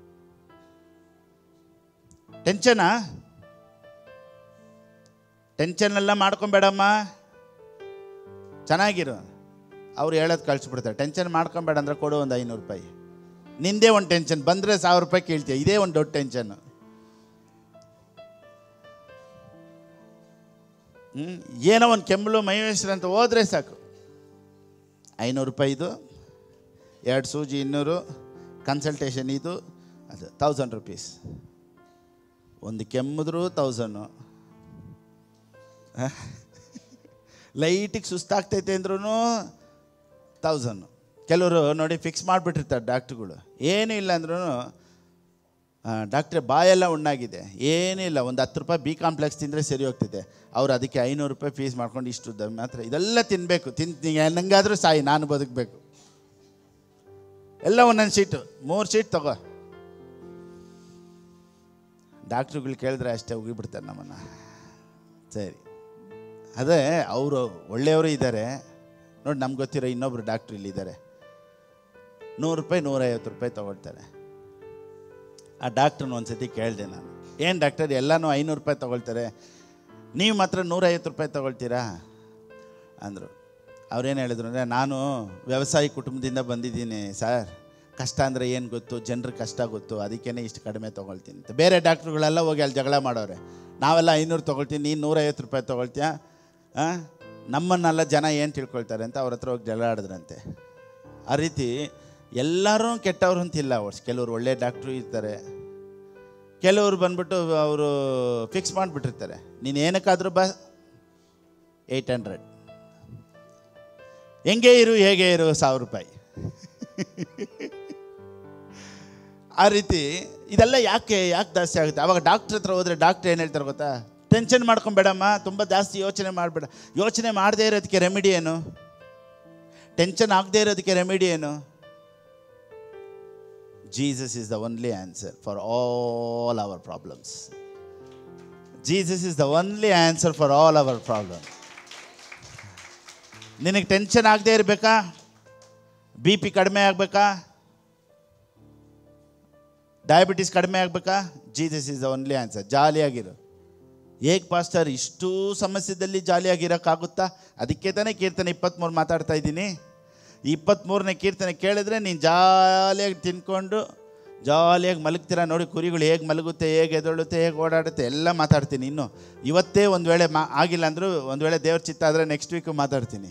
ಟೆನ್ಷನಾ ಟೆನ್ಷನ್ ಎಲ್ಲ ಮಾಡ್ಕೊಬೇಡಮ್ಮ ಚೆನ್ನಾಗಿರು ಅವ್ರು ಹೇಳೋದು ಕಳಿಸ್ಬಿಡ್ತಾರೆ ಟೆನ್ಷನ್ ಮಾಡ್ಕೊಬೇಡ ಅಂದ್ರೆ ಕೊಡು ಒಂದು ಐನೂರು ರೂಪಾಯಿ ನಿಂದೇ ಒಂದು ಟೆನ್ಷನ್ ಬಂದರೆ ಸಾವಿರ ರೂಪಾಯಿ ಕೇಳ್ತೀಯ ಇದೇ ಒಂದು ದೊಡ್ಡ ಟೆನ್ಷನ್ ಹ್ಞೂ ಏನೋ ಒಂದು ಕೆಮ್ಮಲು ಮೈವೇಶ್ವರ ಅಂತ ಹೋದ್ರೆ ಸಾಕು ಐನೂರು ರೂಪಾಯಿ ಇದು ಎರಡು ಸೂಜಿ ಇನ್ನೂರು ಕನ್ಸಲ್ಟೇಷನ್ ಇದು ಅದು ತೌಸಂಡ್ ರುಪೀಸ್ ಒಂದು ಕೆಮ್ಮಿದ್ರು ತೌಸಂಡು ಲೈಟಿಗೆ ಸುಸ್ತಾಗ್ತೈತೆ ಅಂದ್ರೂ ತೌಸಂಡು ಕೆಲವರು ನೋಡಿ ಫಿಕ್ಸ್ ಮಾಡಿಬಿಟ್ಟಿರ್ತಾರೆ ಡಾಕ್ಟ್ರುಗಳು ಏನೂ ಇಲ್ಲ ಅಂದ್ರೂ ಡಾಕ್ಟ್ರೆ ಬಾಯೆಲ್ಲ ಉಣ್ಣಾಗಿದೆ ಏನಿಲ್ಲ ಒಂದು ಹತ್ತು ರೂಪಾಯಿ ಬಿ ಕಾಂಪ್ಲೆಕ್ಸ್ ತಿಂದರೆ ಸರಿ ಹೋಗ್ತಿದೆ ಅವ್ರು ಅದಕ್ಕೆ ಐನೂರು ರೂಪಾಯಿ ಫೀಸ್ ಮಾಡ್ಕೊಂಡು ಇಷ್ಟು ದ- ಮಾತ್ರ ಇದೆಲ್ಲ ತಿನ್ನಬೇಕು ತಿಂತೀನಿ ನಂಗಾದರೂ ಸಾಯಿ ನಾನು ಬದುಕಬೇಕು ಎಲ್ಲ ಒಂದೊಂದು ಸೀಟು ಮೂರು ಸೀಟ್ ತಗೋ ಡಾಕ್ಟ್ರುಗಳು ಕೇಳಿದ್ರೆ ಅಷ್ಟೇ ಉಗಿಬಿಡ್ತಾರೆ ನಮ್ಮನ್ನು ಸರಿ ಅದೇ ಅವರು ಒಳ್ಳೆಯವರು ಇದ್ದಾರೆ ನೋಡಿ ನಮ್ಗೆ ಗೊತ್ತಿರೋ ಇನ್ನೊಬ್ರು ಡಾಕ್ಟ್ರು ಇಲ್ಲಿದ್ದಾರೆ ನೂರು ರೂಪಾಯಿ ನೂರೈವತ್ತು ರೂಪಾಯಿ ತೊಗೊಳ್ತಾರೆ ಆ ಡಾಕ್ಟ್ರನ್ನ ಒಂದು ಸತಿ ಕೇಳಿದೆ ನಾನು ಏನು ಡಾಕ್ಟರ್ ಎಲ್ಲನೂ ಐನೂರು ರೂಪಾಯಿ ತೊಗೊಳ್ತಾರೆ ನೀವು ಮಾತ್ರ ನೂರೈವತ್ತು ರೂಪಾಯಿ ತೊಗೊಳ್ತೀರಾ ಅಂದರು ಅವ್ರೇನು ಹೇಳಿದ್ರು ಅಂದರೆ ನಾನು ವ್ಯವಸಾಯ ಕುಟುಂಬದಿಂದ ಬಂದಿದ್ದೀನಿ ಸರ್ ಕಷ್ಟ ಅಂದರೆ ಏನು ಗೊತ್ತು ಜನರ ಕಷ್ಟ ಗೊತ್ತು ಅದಕ್ಕೇ ಇಷ್ಟು ಕಡಿಮೆ ತೊಗೊಳ್ತೀನಿ ಅಂತ ಬೇರೆ ಡಾಕ್ಟ್ರುಗಳೆಲ್ಲ ಹೋಗಿ ಅಲ್ಲಿ ಜಗಳ ಮಾಡೋರೆ ನಾವೆಲ್ಲ ಐನೂರು ತೊಗೊಳ್ತೀನಿ ನೀನು ನೂರೈವತ್ತು ರೂಪಾಯಿ ತೊಗೊಳ್ತೀಯಾ ಆ? ನಮ್ಮನ್ನೆಲ್ಲ ಜನ ಏನು ತಿಳ್ಕೊಳ್ತಾರೆ ಅಂತ ಅವ್ರ ಹತ್ರ ಹೋಗಿ ಜಗಳ ಆಡಿದ್ರಂತೆ ಆ ರೀತಿ ಎಲ್ಲರೂ ಕೆಟ್ಟವರು ಅಂತಿಲ್ಲ ಅವ್ರು ಕೆಲವರು ಒಳ್ಳೆ ಡಾಕ್ಟ್ರು ಇರ್ತಾರೆ ಕೆಲವರು ಬಂದ್ಬಿಟ್ಟು ಅವರು ಫಿಕ್ಸ್ ಮಾಡಿಬಿಟ್ಟಿರ್ತಾರೆ ನೀನು ಏನಕ್ಕಾದರೂ ಬಾ ಏಯ್ಟ್ ಹಂಡ್ರೆಡ್ ಹೆಂಗೆ ಇರು ಹೇಗೆ ಇರು ಸಾವಿರ ರೂಪಾಯಿ ಆ ರೀತಿ ಇದೆಲ್ಲ ಯಾಕೆ ಯಾಕೆ ಜಾಸ್ತಿ ಆಗುತ್ತೆ ಅವಾಗ ಡಾಕ್ಟ್ರ್ ಹತ್ರ ಹೋದರೆ ಡಾಕ್ಟ್ರ್ ಏನು ಹೇಳ್ತಾರೆ ಗೊತ್ತಾ ಟೆನ್ಷನ್ ಮಾಡ್ಕೊಂಬೇಡಮ್ಮ ತುಂಬ ಜಾಸ್ತಿ ಯೋಚನೆ ಮಾಡಬೇಡ ಯೋಚನೆ ಮಾಡದೇ ಇರೋದಕ್ಕೆ ರೆಮಿಡಿ ಏನು ಟೆನ್ಷನ್ ಆಗದೇ ಇರೋದಕ್ಕೆ ರೆಮಿಡಿ ಏನು Jesus is the only answer for all our problems Jesus is the only answer for all our problem ನಿನಗೆ ಟೆನ್ಷನ್ ಆಗದೆ ಇರಬೇಕಾ ಬಿ ಪಿ ಕಡಿಮೆ ಆಗಬೇಕಾ ಡಯಾಬಿಟಿಸ್ ಕಡಿಮೆ ಆಗಬೇಕಾ Jesus is the only answer ಜಾಲಿಯಾಗಿರು ಹೇಗೆ ಪಾಸ್ಟರ್ ಇಷ್ಟು ಸಮಸ್ಯೆದಲ್ಲಿ ಜಾಲಿಯಾಗಿರೋಕ್ಕಾಗುತ್ತಾ ಅದಕ್ಕೆ ತಾನೇ ಕೀರ್ತನೆ ಇಪ್ಪತ್ತ್ಮೂರು ಮಾತಾಡ್ತಾ ಇದ್ದೀನಿ ಇಪ್ಪತ್ತ್ಮೂರನೇ ಕೀರ್ತನೆ ಕೇಳಿದ್ರೆ ನೀನು ಜಾಲಿಯಾಗಿ ತಿನ್ಕೊಂಡು ಜಾಲಿಯಾಗಿ ಮಲಗ್ತೀರ ನೋಡಿ ಕುರಿಗಳು ಹೇಗೆ ಮಲಗುತ್ತೆ ಹೇಗೆ ಎದೊಳುತ್ತೆ ಹೇಗೆ ಓಡಾಡುತ್ತೆ ಎಲ್ಲ ಮಾತಾಡ್ತೀನಿ ಇನ್ನು ಇವತ್ತೇ ಒಂದು ವೇಳೆ ಮಾ ಆಗಿಲ್ಲ ಅಂದರೂ ಒಂದು ವೇಳೆ ದೇವ್ರ ಚಿತ್ತ ಆದರೆ ನೆಕ್ಸ್ಟ್ ವೀಕು ಮಾತಾಡ್ತೀನಿ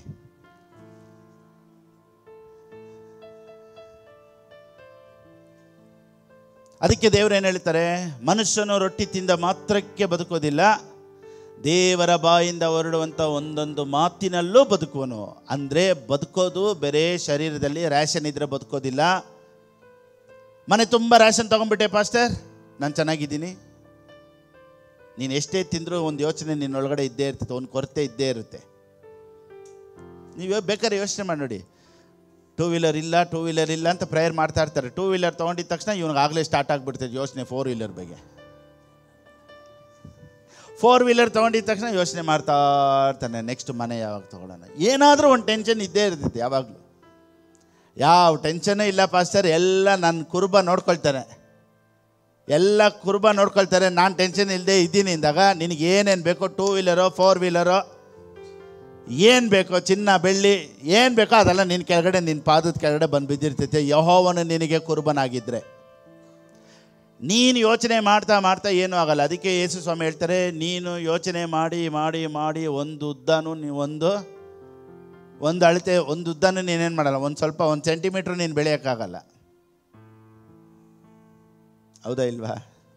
ಅದಕ್ಕೆ ದೇವರು ಏನು ಹೇಳ್ತಾರೆ ಮನುಷ್ಯನು ರೊಟ್ಟಿ ತಿಂದ ಮಾತ್ರಕ್ಕೆ ಬದುಕೋದಿಲ್ಲ ದೇವರ ಬಾಯಿಂದ ಹೊರಡುವಂಥ ಒಂದೊಂದು ಮಾತಿನಲ್ಲೂ ಬದುಕುವನು ಅಂದರೆ ಬದುಕೋದು ಬೇರೆ ಶರೀರದಲ್ಲಿ ರ್ಯಾಷನ್ ಇದ್ದರೆ ಬದುಕೋದಿಲ್ಲ ಮನೆ ತುಂಬ ರ್ಯಾಷನ್ ತೊಗೊಂಡ್ಬಿಟ್ಟೆ ಪಾಸ್ಟರ್ ನಾನು ಚೆನ್ನಾಗಿದ್ದೀನಿ ನೀನು ಎಷ್ಟೇ ತಿಂದರೂ ಒಂದು ಯೋಚನೆ ನಿನ್ನೊಳಗಡೆ ಇದ್ದೇ ಇರ್ತದೆ ಒಂದು ಕೊರತೆ ಇದ್ದೇ ಇರುತ್ತೆ ನೀವು ಬೇಕಾದ್ರೆ ಯೋಚನೆ ಮಾಡಿ ನೋಡಿ ಟೂ ವೀಲರ್ ಇಲ್ಲ ಟೂ ವೀಲರ್ ಇಲ್ಲ ಅಂತ ಪ್ರೇಯರ್ ಮಾಡ್ತಾ ಇರ್ತಾರೆ ಟೂ ವೀಲರ್ ತೊಗೊಂಡಿದ ತಕ್ಷಣ ಇವ್ನಿಗೆ ಆಗಲೇ ಸ್ಟಾರ್ಟ್ ಆಗಿಬಿಡ್ತದೆ ಯೋಚನೆ ಫೋರ್ ವೀಲರ್ ಬಗ್ಗೆ ಫೋರ್ ವೀಲರ್ ತೊಗೊಂಡಿದ ತಕ್ಷಣ ಯೋಚನೆ ಮಾಡ್ತಾ ಇರ್ತಾನೆ ನೆಕ್ಸ್ಟ್ ಮನೆ ಯಾವಾಗ ತೊಗೊಳ್ಳೋಣ ಏನಾದರೂ ಒಂದು ಟೆನ್ಷನ್ ಇದ್ದೇ ಇರ್ತೈತೆ ಯಾವಾಗಲೂ ಯಾವ ಟೆನ್ಷನ್ನೇ ಇಲ್ಲ ಪಾಸ್ಟರ್ ಎಲ್ಲ ನನ್ನ ಕುರುಬ ನೋಡ್ಕೊಳ್ತಾರೆ ಎಲ್ಲ ಕುರುಬ ನೋಡ್ಕೊಳ್ತಾರೆ ನಾನು ಟೆನ್ಷನ್ ಇಲ್ಲದೆ ಇದ್ದೀನಿ ಅಂದಾಗ ನಿನಗೆ ಏನೇನು ಬೇಕೋ ಟೂ ವೀಲರೋ ಫೋರ್ ವೀಲರೋ ಏನು ಬೇಕೋ ಚಿನ್ನ ಬೆಳ್ಳಿ ಏನು ಬೇಕೋ ಅದೆಲ್ಲ ನಿನ್ನ ಕೆಳಗಡೆ ನಿನ್ನ ಪಾದದ ಕೆಳಗಡೆ ಬಂದು ಬಿದ್ದಿರ್ತೈತೆ ಯಹೋವನು ನಿನಗೆ ಕುರುಬನಾಗಿದ್ದರೆ ನೀನು ಯೋಚನೆ ಮಾಡ್ತಾ ಮಾಡ್ತಾ ಏನೂ ಆಗಲ್ಲ ಅದಕ್ಕೆ ಯೇಸು ಸ್ವಾಮಿ ಹೇಳ್ತಾರೆ ನೀನು ಯೋಚನೆ ಮಾಡಿ ಮಾಡಿ ಮಾಡಿ ಒಂದು ಉದ್ದನೂ ನೀವು ಒಂದು ಒಂದು ಅಳತೆ ಒಂದು ಉದ್ದನೂ ನೀನೇನು ಮಾಡಲ್ಲ ಒಂದು ಸ್ವಲ್ಪ ಒಂದು ಸೆಂಟಿಮೀಟ್ರ್ ನೀನು ಬೆಳೆಯೋಕ್ಕಾಗಲ್ಲ ಹೌದಾ ಇಲ್ವಾ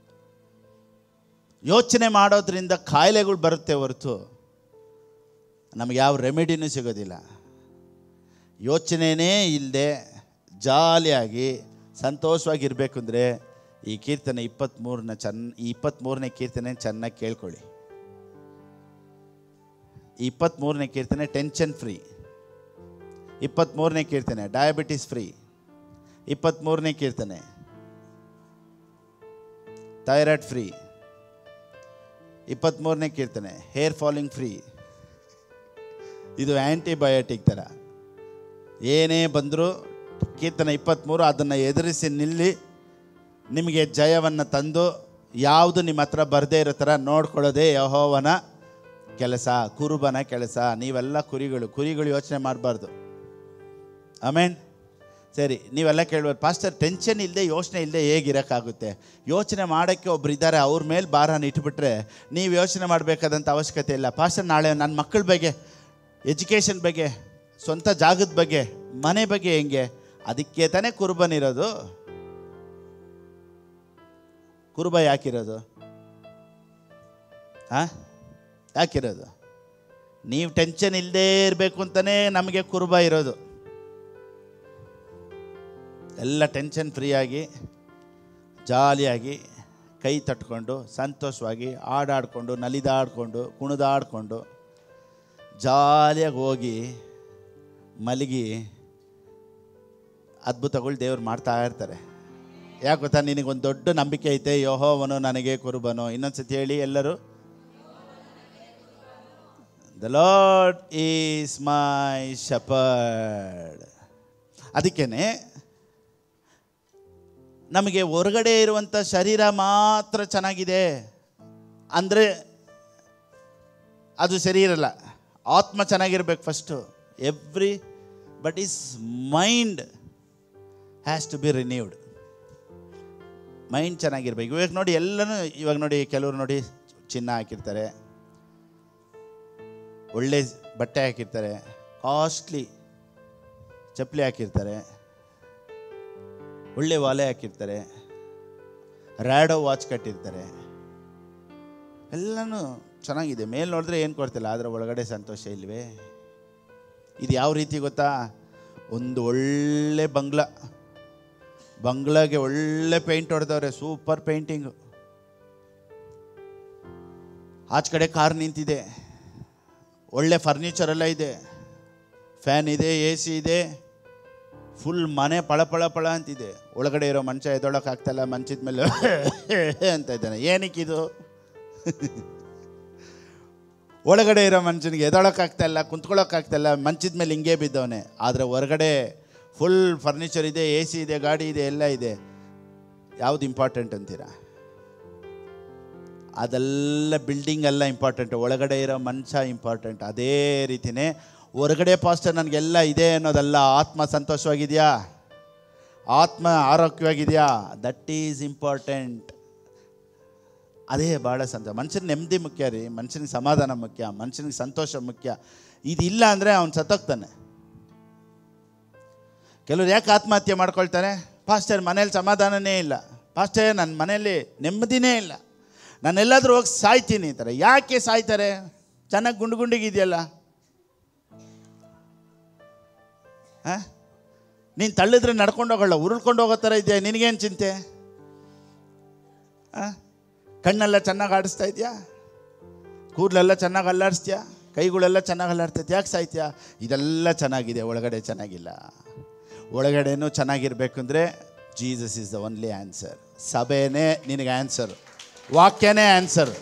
ಯೋಚನೆ ಮಾಡೋದ್ರಿಂದ ಕಾಯಿಲೆಗಳು ಬರುತ್ತೆ ಹೊರತು ನಮಗೆ ಯಾವ ರೆಮಿಡಿನೂ ಸಿಗೋದಿಲ್ಲ ಯೋಚನೆಯೇ ಇಲ್ಲದೆ ಜಾಲಿಯಾಗಿ ಸಂತೋಷವಾಗಿರಬೇಕು ಅಂದರೆ ಈ ಕೀರ್ತನೆ ಇಪ್ಪತ್ತ್ಮೂರನ್ನ ಚೆನ್ನ ಈ ಇಪ್ಪತ್ತ್ಮೂರನೇ ಕೀರ್ತನೆ ಚೆನ್ನಾಗಿ ಕೇಳ್ಕೊಳ್ಳಿ ಈ ಇಪ್ಪತ್ತ್ಮೂರನೇ ಕೀರ್ತನೆ ಟೆನ್ಷನ್ ಫ್ರೀ ಇಪ್ಪತ್ತ್ಮೂರನೇ ಕೀರ್ತನೆ ಡಯಾಬಿಟಿಸ್ ಫ್ರೀ ಇಪ್ಪತ್ತ್ಮೂರನೇ ಕೀರ್ತನೆ ಥೈರಾಯ್ಡ್ ಫ್ರೀ ಇಪ್ಪತ್ತ್ಮೂರನೇ ಕೀರ್ತನೆ ಹೇರ್ ಫಾಲಿಂಗ್ ಫ್ರೀ ಇದು ಆ್ಯಂಟಿಬಯೋಟಿಕ್ ಥರ ಏನೇ ಬಂದರೂ ಕೀರ್ತನೆ ಇಪ್ಪತ್ತ್ಮೂರು ಅದನ್ನು ಎದುರಿಸಿ ನಿಲ್ಲಿ ನಿಮಗೆ ಜಯವನ್ನು ತಂದು ಯಾವುದು ನಿಮ್ಮ ಹತ್ರ ಬರದೇ ಇರೋ ಥರ ನೋಡ್ಕೊಳ್ಳೋದೇ ಯಹೋವನ ಕೆಲಸ ಕುರುಬನ ಕೆಲಸ ನೀವೆಲ್ಲ ಕುರಿಗಳು ಕುರಿಗಳು ಯೋಚನೆ ಮಾಡಬಾರ್ದು ಆಮೇನ್ ಸರಿ ನೀವೆಲ್ಲ ಕೇಳ್ಬೋದು ಪಾಸ್ಟರ್ ಟೆನ್ಷನ್ ಇಲ್ಲದೆ ಯೋಚನೆ ಇಲ್ಲದೆ ಹೇಗಿರೋಕ್ಕಾಗುತ್ತೆ ಯೋಚನೆ ಮಾಡೋಕ್ಕೆ ಒಬ್ರು ಇದ್ದಾರೆ ಅವ್ರ ಮೇಲೆ ಭಾರನ ಇಟ್ಬಿಟ್ರೆ ನೀವು ಯೋಚನೆ ಮಾಡಬೇಕಾದಂಥ ಅವಶ್ಯಕತೆ ಇಲ್ಲ ಪಾಸ್ಟರ್ ನಾಳೆ ನನ್ನ ಮಕ್ಕಳ ಬಗ್ಗೆ ಎಜುಕೇಷನ್ ಬಗ್ಗೆ ಸ್ವಂತ ಜಾಗದ ಬಗ್ಗೆ ಮನೆ ಬಗ್ಗೆ ಹೆಂಗೆ ಅದಕ್ಕೆ ತಾನೇ ಕುರುಬನಿರೋದು ಕುರುಬ ಯಾಕಿರೋದು ಹಾಂ ಯಾಕಿರೋದು ನೀವು ಟೆನ್ಷನ್ ಇಲ್ಲದೇ ಇರಬೇಕು ಅಂತಲೇ ನಮಗೆ ಕುರುಬ ಇರೋದು ಎಲ್ಲ ಟೆನ್ಷನ್ ಫ್ರೀಯಾಗಿ ಜಾಲಿಯಾಗಿ ಕೈ ತಟ್ಕೊಂಡು ಸಂತೋಷವಾಗಿ ಆಡಾಡಿಕೊಂಡು ನಲಿದಾಡಿಕೊಂಡು ಕುಣಿದಾಡಿಕೊಂಡು ಜಾಲಿಯಾಗಿ ಹೋಗಿ ಮಲಗಿ ಅದ್ಭುತಗಳು ದೇವ್ರು ಮಾಡ್ತಾ ಇರ್ತಾರೆ ಯಾಕೆ ಗೊತ್ತಾ ನಿನಗೊಂದು ದೊಡ್ಡ ನಂಬಿಕೆ ಐತೆ ಯೋಹೋವನು ನನಗೆ ಕುರುಬನು ಇನ್ನೊಂದ್ಸತಿ ಹೇಳಿ ಎಲ್ಲರೂ the Lord is my shepherd ಅದಕ್ಕೇನೆ ನಮಗೆ ಹೊರಗಡೆ ಇರುವಂಥ ಶರೀರ ಮಾತ್ರ ಚೆನ್ನಾಗಿದೆ ಅಂದರೆ ಅದು ಸರಿ ಇರಲ್ಲ ಆತ್ಮ ಚೆನ್ನಾಗಿರ್ಬೇಕು first everybody's mind has to be renewed mind ಚೆನ್ನಾಗಿರ್ಬೇಕು ಇವಾಗ ನೋಡಿ ಎಲ್ಲನೂ ಇವಾಗ ನೋಡಿ ಕೆಲವರು ನೋಡಿ ಚಿನ್ನ ಹಾಕಿರ್ತಾರೆ ಒಳ್ಳೆ ಬಟ್ಟೆ ಹಾಕಿರ್ತಾರೆ ಕಾಸ್ಟ್ಲಿ ಚಪ್ಪಲಿ ಹಾಕಿರ್ತಾರೆ ಒಳ್ಳೆ ವಾಲೆ ಹಾಕಿರ್ತಾರೆ ರ್ಯಾಡೋ ವಾಚ್ ಕಟ್ಟಿರ್ತಾರೆ ಎಲ್ಲನೂ ಚೆನ್ನಾಗಿದೆ ಮೇಲೆ ನೋಡಿದ್ರೆ ಏನು ಕೊಡ್ತಿಲ್ಲ ಆದರೆ ಒಳಗಡೆ ಸಂತೋಷ ಇಲ್ವೇ ಇದು ಯಾವ ರೀತಿ ಗೊತ್ತಾ ಒಂದು ಒಳ್ಳೆ ಬಂಗ್ಲಾ ಬಂಗ್ಲಾಗೆ ಒಳ್ಳೆ ಪೇಂಟ್ ಹೊಡೆದವ್ರೆ ಸೂಪರ್ ಪೇಂಟಿಂಗು ಆಚ ಕಡೆ ಕಾರ್ ನಿಂತಿದೆ ಒಳ್ಳೆ ಫರ್ನಿಚರ್ ಎಲ್ಲ ಇದೆ ಫ್ಯಾನ್ ಇದೆ ಎ ಸಿ ಇದೆ ಫುಲ್ ಮನೆ ಪಳ ಪಳ ಪಳ ಅಂತಿದೆ ಒಳಗಡೆ ಇರೋ ಮಂಚ ಎದೊಳಕ್ಕಾಗ್ತಲ್ಲ ಮಂಚದ ಮೇಲೆ ಅಂತ ಇದ್ದಾನೆ ಏನಕ್ಕಿದು ಒಳಗಡೆ ಇರೋ ಮನುಷ್ಯನಿಗೆ ಎದೊಳಕ್ಕಾಗ್ತಾ ಇಲ್ಲ ಕುಂತ್ಕೊಳ್ಳೋಕ್ಕಾಗ್ತಾ ಇಲ್ಲ ಮಂಚದ ಮೇಲೆ ಹಿಂಗೆ ಬಿದ್ದವನೆ ಆದರೆ ಹೊರಗಡೆ ಫುಲ್ ಫರ್ನಿಚರ್ ಇದೆ ಎ ಸಿ ಇದೆ ಗಾಡಿ ಇದೆ ಎಲ್ಲ ಇದೆ ಯಾವುದು ಇಂಪಾರ್ಟೆಂಟ್ ಅಂತೀರಾ ಅದೆಲ್ಲ ಬಿಲ್ಡಿಂಗ್ ಎಲ್ಲ ಇಂಪಾರ್ಟೆಂಟ್ ಒಳಗಡೆ ಇರೋ ಮನುಷ್ಯ ಇಂಪಾರ್ಟೆಂಟ್ ಅದೇ ರೀತಿಯೇ ಹೊರಗಡೆ ಪಾಸ್ಟರ್ ನನಗೆಲ್ಲ ಇದೆ ಅನ್ನೋದಲ್ಲ ಆತ್ಮ ಸಂತೋಷವಾಗಿದೆಯಾ ಆತ್ಮ ಆರೋಗ್ಯವಾಗಿದೆಯಾ ದಟ್ ಈಸ್ ಇಂಪಾರ್ಟೆಂಟ್ ಅದೇ ಭಾಳ ಸಂತೋಷ ಮನುಷ್ಯನ ನೆಮ್ಮದಿ ಮುಖ್ಯ ರೀ ಮನುಷ್ಯನಿಗೆ ಸಮಾಧಾನ ಮುಖ್ಯ ಮನುಷ್ಯನಿಗೆ ಸಂತೋಷ ಮುಖ್ಯ ಇದಿಲ್ಲ ಅಂದರೆ ಅವನು ಸತ್ತೋಗ್ತಾನೆ ಕೆಲವ್ರು ಯಾಕೆ ಆತ್ಮಹತ್ಯೆ ಮಾಡ್ಕೊಳ್ತಾರೆ ಪಾಸ್ಟರ್ ಮನೇಲಿ ಸಮಾಧಾನನೇ ಇಲ್ಲ ಪಾಸ್ಟರ್ ನನ್ನ ಮನೇಲಿ ನೆಮ್ಮದಿನೇ ಇಲ್ಲ ನಾನೆಲ್ಲಾದರೂ ಹೋಗಿ ಸಾಯ್ತೀನಿ ಅಂತಾರೆ ಯಾಕೆ ಸಾಯ್ತಾರೆ ಚೆನ್ನಾಗಿ ಗುಂಡು ಗುಂಡಿಗಿದೆಯಲ್ಲ ಹಾಂ ನೀನು ತಳ್ಳಿದ್ರೆ ನಡ್ಕೊಂಡು ಹೋಗಲ್ಲ ಉರುಳ್ಕೊಂಡು ಹೋಗೋ ಥರ ಇದೆಯಾ ನಿನಗೇನು ಚಿಂತೆ ಹಾಂ ಕಣ್ಣೆಲ್ಲ ಚೆನ್ನಾಗಿ ಆಡಿಸ್ತಾ ಇದೆಯಾ ಕೂದಲೆಲ್ಲ ಚೆನ್ನಾಗಿ ಅಲ್ಲಾಡಿಸ್ತೀಯಾ ಕೈಗಳೆಲ್ಲ ಚೆನ್ನಾಗಿ ಅಲ್ಲಾಡ್ತೈತೆ ಯಾಕೆ ಸಾಯ್ತೀಯಾ ಇದೆಲ್ಲ ಚೆನ್ನಾಗಿದೆ ಒಳಗಡೆ ಚೆನ್ನಾಗಿಲ್ಲ ಒಳಗಡೆನೂ ಚೆನ್ನಾಗಿರ್ಬೇಕು ಅಂದರೆ Jesus is the only answer ಸಭೆನೇ ನಿನಗೆ ಆನ್ಸರ್ ವಾಕ್ಯನೇ ಆನ್ಸರ್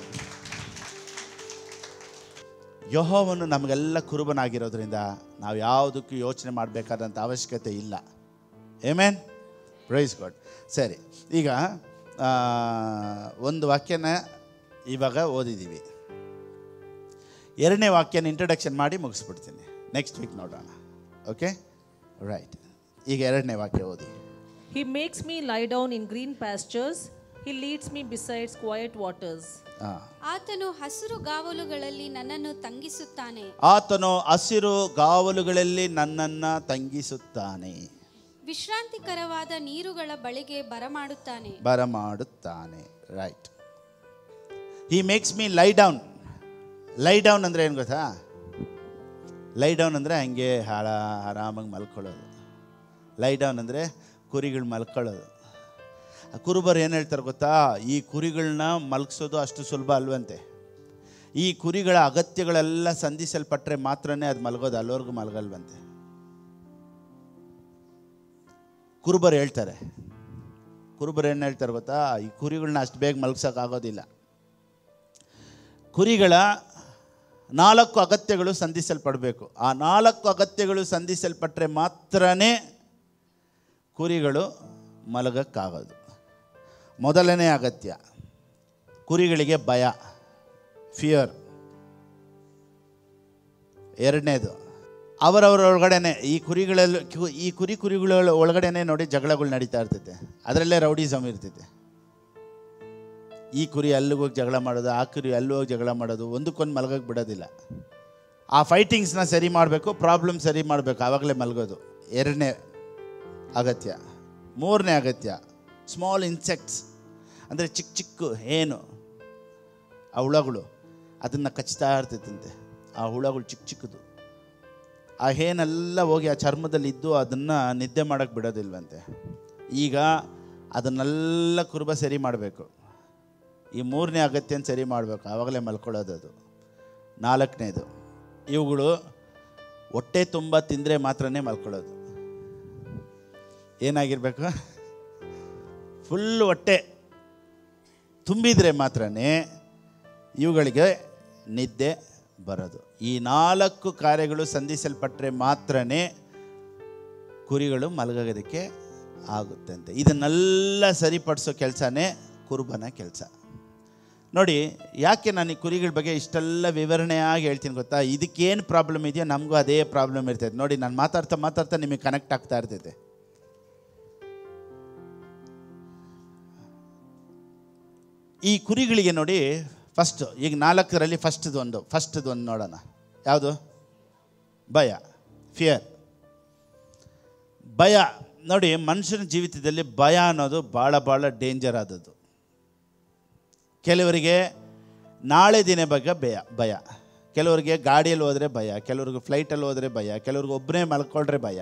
ಯಹೋವನ್ನು ನಮಗೆಲ್ಲ ಕುರುಬನಾಗಿರೋದ್ರಿಂದ ನಾವು ಯಾವುದಕ್ಕೂ ಯೋಚನೆ ಮಾಡಬೇಕಾದಂಥ ಅವಶ್ಯಕತೆ ಇಲ್ಲ ಏಮೇನ್ ಪ್ರೈಸ್ ಗಾಡ್ ಸರಿ ಈಗ ಆ, ಒಂದು ವಾಕ್ಯನ ಇವಾಗ ಓದಿದ್ದೀವಿ ಎರಡನೇ ವಾಕ್ಯನ ಇಂಟ್ರಡಕ್ಷನ್ ಮಾಡಿ ಮುಗಿಸ್ಬಿಡ್ತೀನಿ ನೆಕ್ಸ್ಟ್ ವೀಕ್ ನೋಡೋಣ ಓಕೆ ರೈಟ್ ಈಗ ಎರಡನೇ ವಾಕ್ಯ ಓದಿ
He makes me lie down in green pastures. He leads me beside quiet waters.
ಹಾಂ
ಆತನು ಹಸಿರು ಗಾವಲುಗಳಲ್ಲಿ ನನ್ನನ್ನು ತಂಗಿಸುತ್ತಾನೆ
ಆತನು ಹಸಿರು ಗಾವಲುಗಳಲ್ಲಿ ನನ್ನನ್ನು ತಂಗಿಸುತ್ತಾನೆ
ವಿಶ್ರಾಂತಿಕರವಾದ ನೀರುಗಳ ಬಳಿಗೆ ಬರಮಾಡುತ್ತಾನೆ
ಬರಮಾಡುತ್ತಾನೆ right he makes me lie down lie down ಅಂದರೆ ಏನು ಗೊತ್ತಾ ಲೈ ಡೌನ್ ಅಂದರೆ ಹಂಗೆ ಹಾಳ ಆರಾಮಾಗಿ ಮಲ್ಕೊಳ್ಳೋದು ಲೈ ಡೌನ್ ಅಂದರೆ ಕುರಿಗಳು ಮಲ್ಕೊಳ್ಳೋದು ಆ ಕುರುಬರು ಏನು ಹೇಳ್ತಾರೆ ಗೊತ್ತಾ ಈ ಕುರಿಗಳನ್ನ ಮಲಗಿಸೋದು ಅಷ್ಟು ಸುಲಭ ಅಲ್ವಂತೆ ಈ ಕುರಿಗಳ ಅಗತ್ಯಗಳೆಲ್ಲ ಸಂಧಿಸಲ್ಪಟ್ಟರೆ ಮಾತ್ರನೇ ಅದು ಮಲಗೋದು ಅಲ್ಲಿವರೆಗೂ ಮಲಗಲ್ವಂತೆ ಕುರುಬರು ಹೇಳ್ತಾರೆ ಕುರುಬರು ಏನು ಹೇಳ್ತಾರೆ ಗೊತ್ತಾ ಈ ಕುರಿಗಳನ್ನ ಅಷ್ಟು ಬೇಗ ಮಲಗ್ಸೋಕ್ಕಾಗೋದಿಲ್ಲ ಕುರಿಗಳ ನಾಲ್ಕು ಅಗತ್ಯಗಳು ಸಂಧಿಸಲ್ಪಡಬೇಕು ಆ ನಾಲ್ಕು ಅಗತ್ಯಗಳು ಸಂಧಿಸಲ್ಪಟ್ಟರೆ ಮಾತ್ರನೇ ಕುರಿಗಳು ಮಲಗಕ್ಕಾಗೋದು ಮೊದಲನೇ ಅಗತ್ಯ ಕುರಿಗಳಿಗೆ ಭಯ ಫಿಯರ್ ಎರಡನೇದು ಅವರವರ ಒಳಗಡೆನೆ ಈ ಕುರಿಗಳಲ್ಲಿ ಕು- ಈ ಕುರಿ ಕುರಿಗಳ ಒಳಗಡೆನೆ ನೋಡಿ ಜಗಳಗಳು ನಡೀತಾ ಇರ್ತೈತೆ ಅದರಲ್ಲೇ ರೌಡಿಸಮ್ ಇರ್ತೈತೆ ಈ ಕುರಿ ಅಲ್ಲಿಗೆ ಹೋಗಿ ಜಗಳ ಮಾಡೋದು ಆ ಕುರಿ ಅಲ್ಲಿ ಹೋಗಿ ಜಗಳ ಮಾಡೋದು ಒಂದಕ್ಕೊಂದು ಮಲಗಕ್ಕೆ ಬಿಡೋದಿಲ್ಲ ಆ ಫೈಟಿಂಗ್ಸ್ನ ಸರಿ ಮಾಡಬೇಕು ಪ್ರಾಬ್ಲಮ್ ಸರಿ ಮಾಡಬೇಕು ಆವಾಗಲೇ ಮಲಗೋದು ಎರಡನೇ ಅಗತ್ಯ ಮೂರನೇ ಅಗತ್ಯ ಸ್ಮಾಲ್ ಇನ್ಸೆಕ್ಟ್ಸ್ ಅಂದರೆ ಚಿಕ್ಕ ಚಿಕ್ಕ ಏನು ಆ ಹುಳಗಳು ಅದನ್ನು ಕಚ್ತಾ ಇರ್ತೈತಂತೆ ಆ ಹುಳಗಳು ಚಿಕ್ಕ ಚಿಕ್ಕದು ಆ ಹೇನೆಲ್ಲ ಹೋಗಿ ಆ ಚರ್ಮದಲ್ಲಿ ಇದ್ದು ಅದನ್ನು ನಿದ್ದೆ ಮಾಡೋಕ್ಕೆ ಬಿಡೋದಿಲ್ವಂತೆ ಈಗ ಅದನ್ನೆಲ್ಲ ಕುರುಬ ಸರಿ ಮಾಡಬೇಕು ಈ ಮೂರನೇ ಅಗತ್ಯನ ಸರಿ ಮಾಡಬೇಕು ಆವಾಗಲೇ ಮಲ್ಕೊಳ್ಳೋದು ಅದು ನಾಲ್ಕನೇದು ಇವುಗಳು ಹೊಟ್ಟೆ ತುಂಬ ತಿಂದರೆ ಮಾತ್ರನೇ ಮಲ್ಕೊಳ್ಳೋದು ಏನಾಗಿರಬೇಕು ಫುಲ್ ಹೊಟ್ಟೆ ತುಂಬಿದರೆ ಮಾತ್ರನೇ ಇವುಗಳಿಗೆ ನಿದ್ದೆ ಬರೋದು ಈ ನಾಲ್ಕು ಕಾರ್ಯಗಳು ಸಂಧಿಸಲ್ಪಟ್ಟರೆ ಮಾತ್ರನೇ ಕುರಿಗಳು ಮಲಗೋದಕ್ಕೆ ಆಗುತ್ತಂತೆ ಇದನ್ನೆಲ್ಲ ಸರಿಪಡಿಸೋ ಕೆಲಸನೇ ಕುರುಬನ ಕೆಲಸ ನೋಡಿ ಯಾಕೆ ನಾನು ಈ ಕುರಿಗಳ ಬಗ್ಗೆ ಇಷ್ಟೆಲ್ಲ ವಿವರಣೆಯಾಗಿ ಹೇಳ್ತೀನಿ ಗೊತ್ತಾ ಇದಕ್ಕೇನು ಪ್ರಾಬ್ಲಮ್ ಇದೆಯೋ ನಮಗೂ ಅದೇ ಪ್ರಾಬ್ಲಮ್ ಇರ್ತೈತೆ ನೋಡಿ ನಾನು ಮಾತಾಡ್ತಾ ಮಾತಾಡ್ತಾ ನಿಮಗೆ ಕನೆಕ್ಟ್ ಆಗ್ತಾ ಇರ್ತೈತೆ ಈ ಕುರಿಗಳಿಗೆ ನೋಡಿ ಫಸ್ಟ್ ಈಗ ನಾಲ್ಕರಲ್ಲಿ ಫಸ್ಟ್ದು ಒಂದು ಫಸ್ಟ್ದು ಒಂದು ನೋಡೋಣ ಯಾವುದು ಭಯ ಫಿಯರ್ ಭಯ ನೋಡಿ ಮನುಷ್ಯನ ಜೀವಿತದಲ್ಲಿ ಭಯ ಅನ್ನೋದು ಭಾಳ ಭಾಳ ಡೇಂಜರ್ ಆದದ್ದು ಕೆಲವರಿಗೆ ನಾಳೆ ದಿನ ಬಗ್ಗೆ ಭಯ ಭಯ ಕೆಲವರಿಗೆ ಗಾಡಿಯಲ್ಲಿ ಹೋದರೆ ಭಯ ಕೆಲವ್ರಿಗೆ ಫ್ಲೈಟಲ್ಲಿ ಹೋದರೆ ಭಯ ಕೆಲವ್ರಿಗೆ ಒಬ್ಬನೇ ಮಲ್ಕೊಂಡ್ರೆ ಭಯ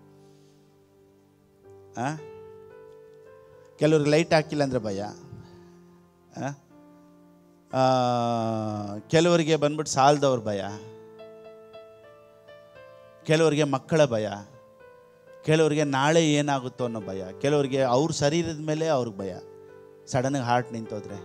ಆ? ಕೆಲವ್ರಿಗೆ ಲೈಟ್ ಹಾಕಿಲ್ಲ ಅಂದರೆ ಭಯ ಆ? ಆ, ಕೆಲವರಿಗೆ ಬಂದ್ಬಿಟ್ಟು ಸಾಲದವ್ರ ಭಯ ಕೆಲವರಿಗೆ ಮಕ್ಕಳ ಭಯ ಕೆಲವರಿಗೆ ನಾಳೆ ಏನಾಗುತ್ತೋ ಅನ್ನೋ ಭಯ ಕೆಲವರಿಗೆ ಅವ್ರ ಶರೀರದ ಮೇಲೆ ಅವ್ರಿಗೆ ಭಯ ಸಡನ್ನಾಗಿ ಹಾರ್ಟ್ ನಿಂತೋದ್ರೆ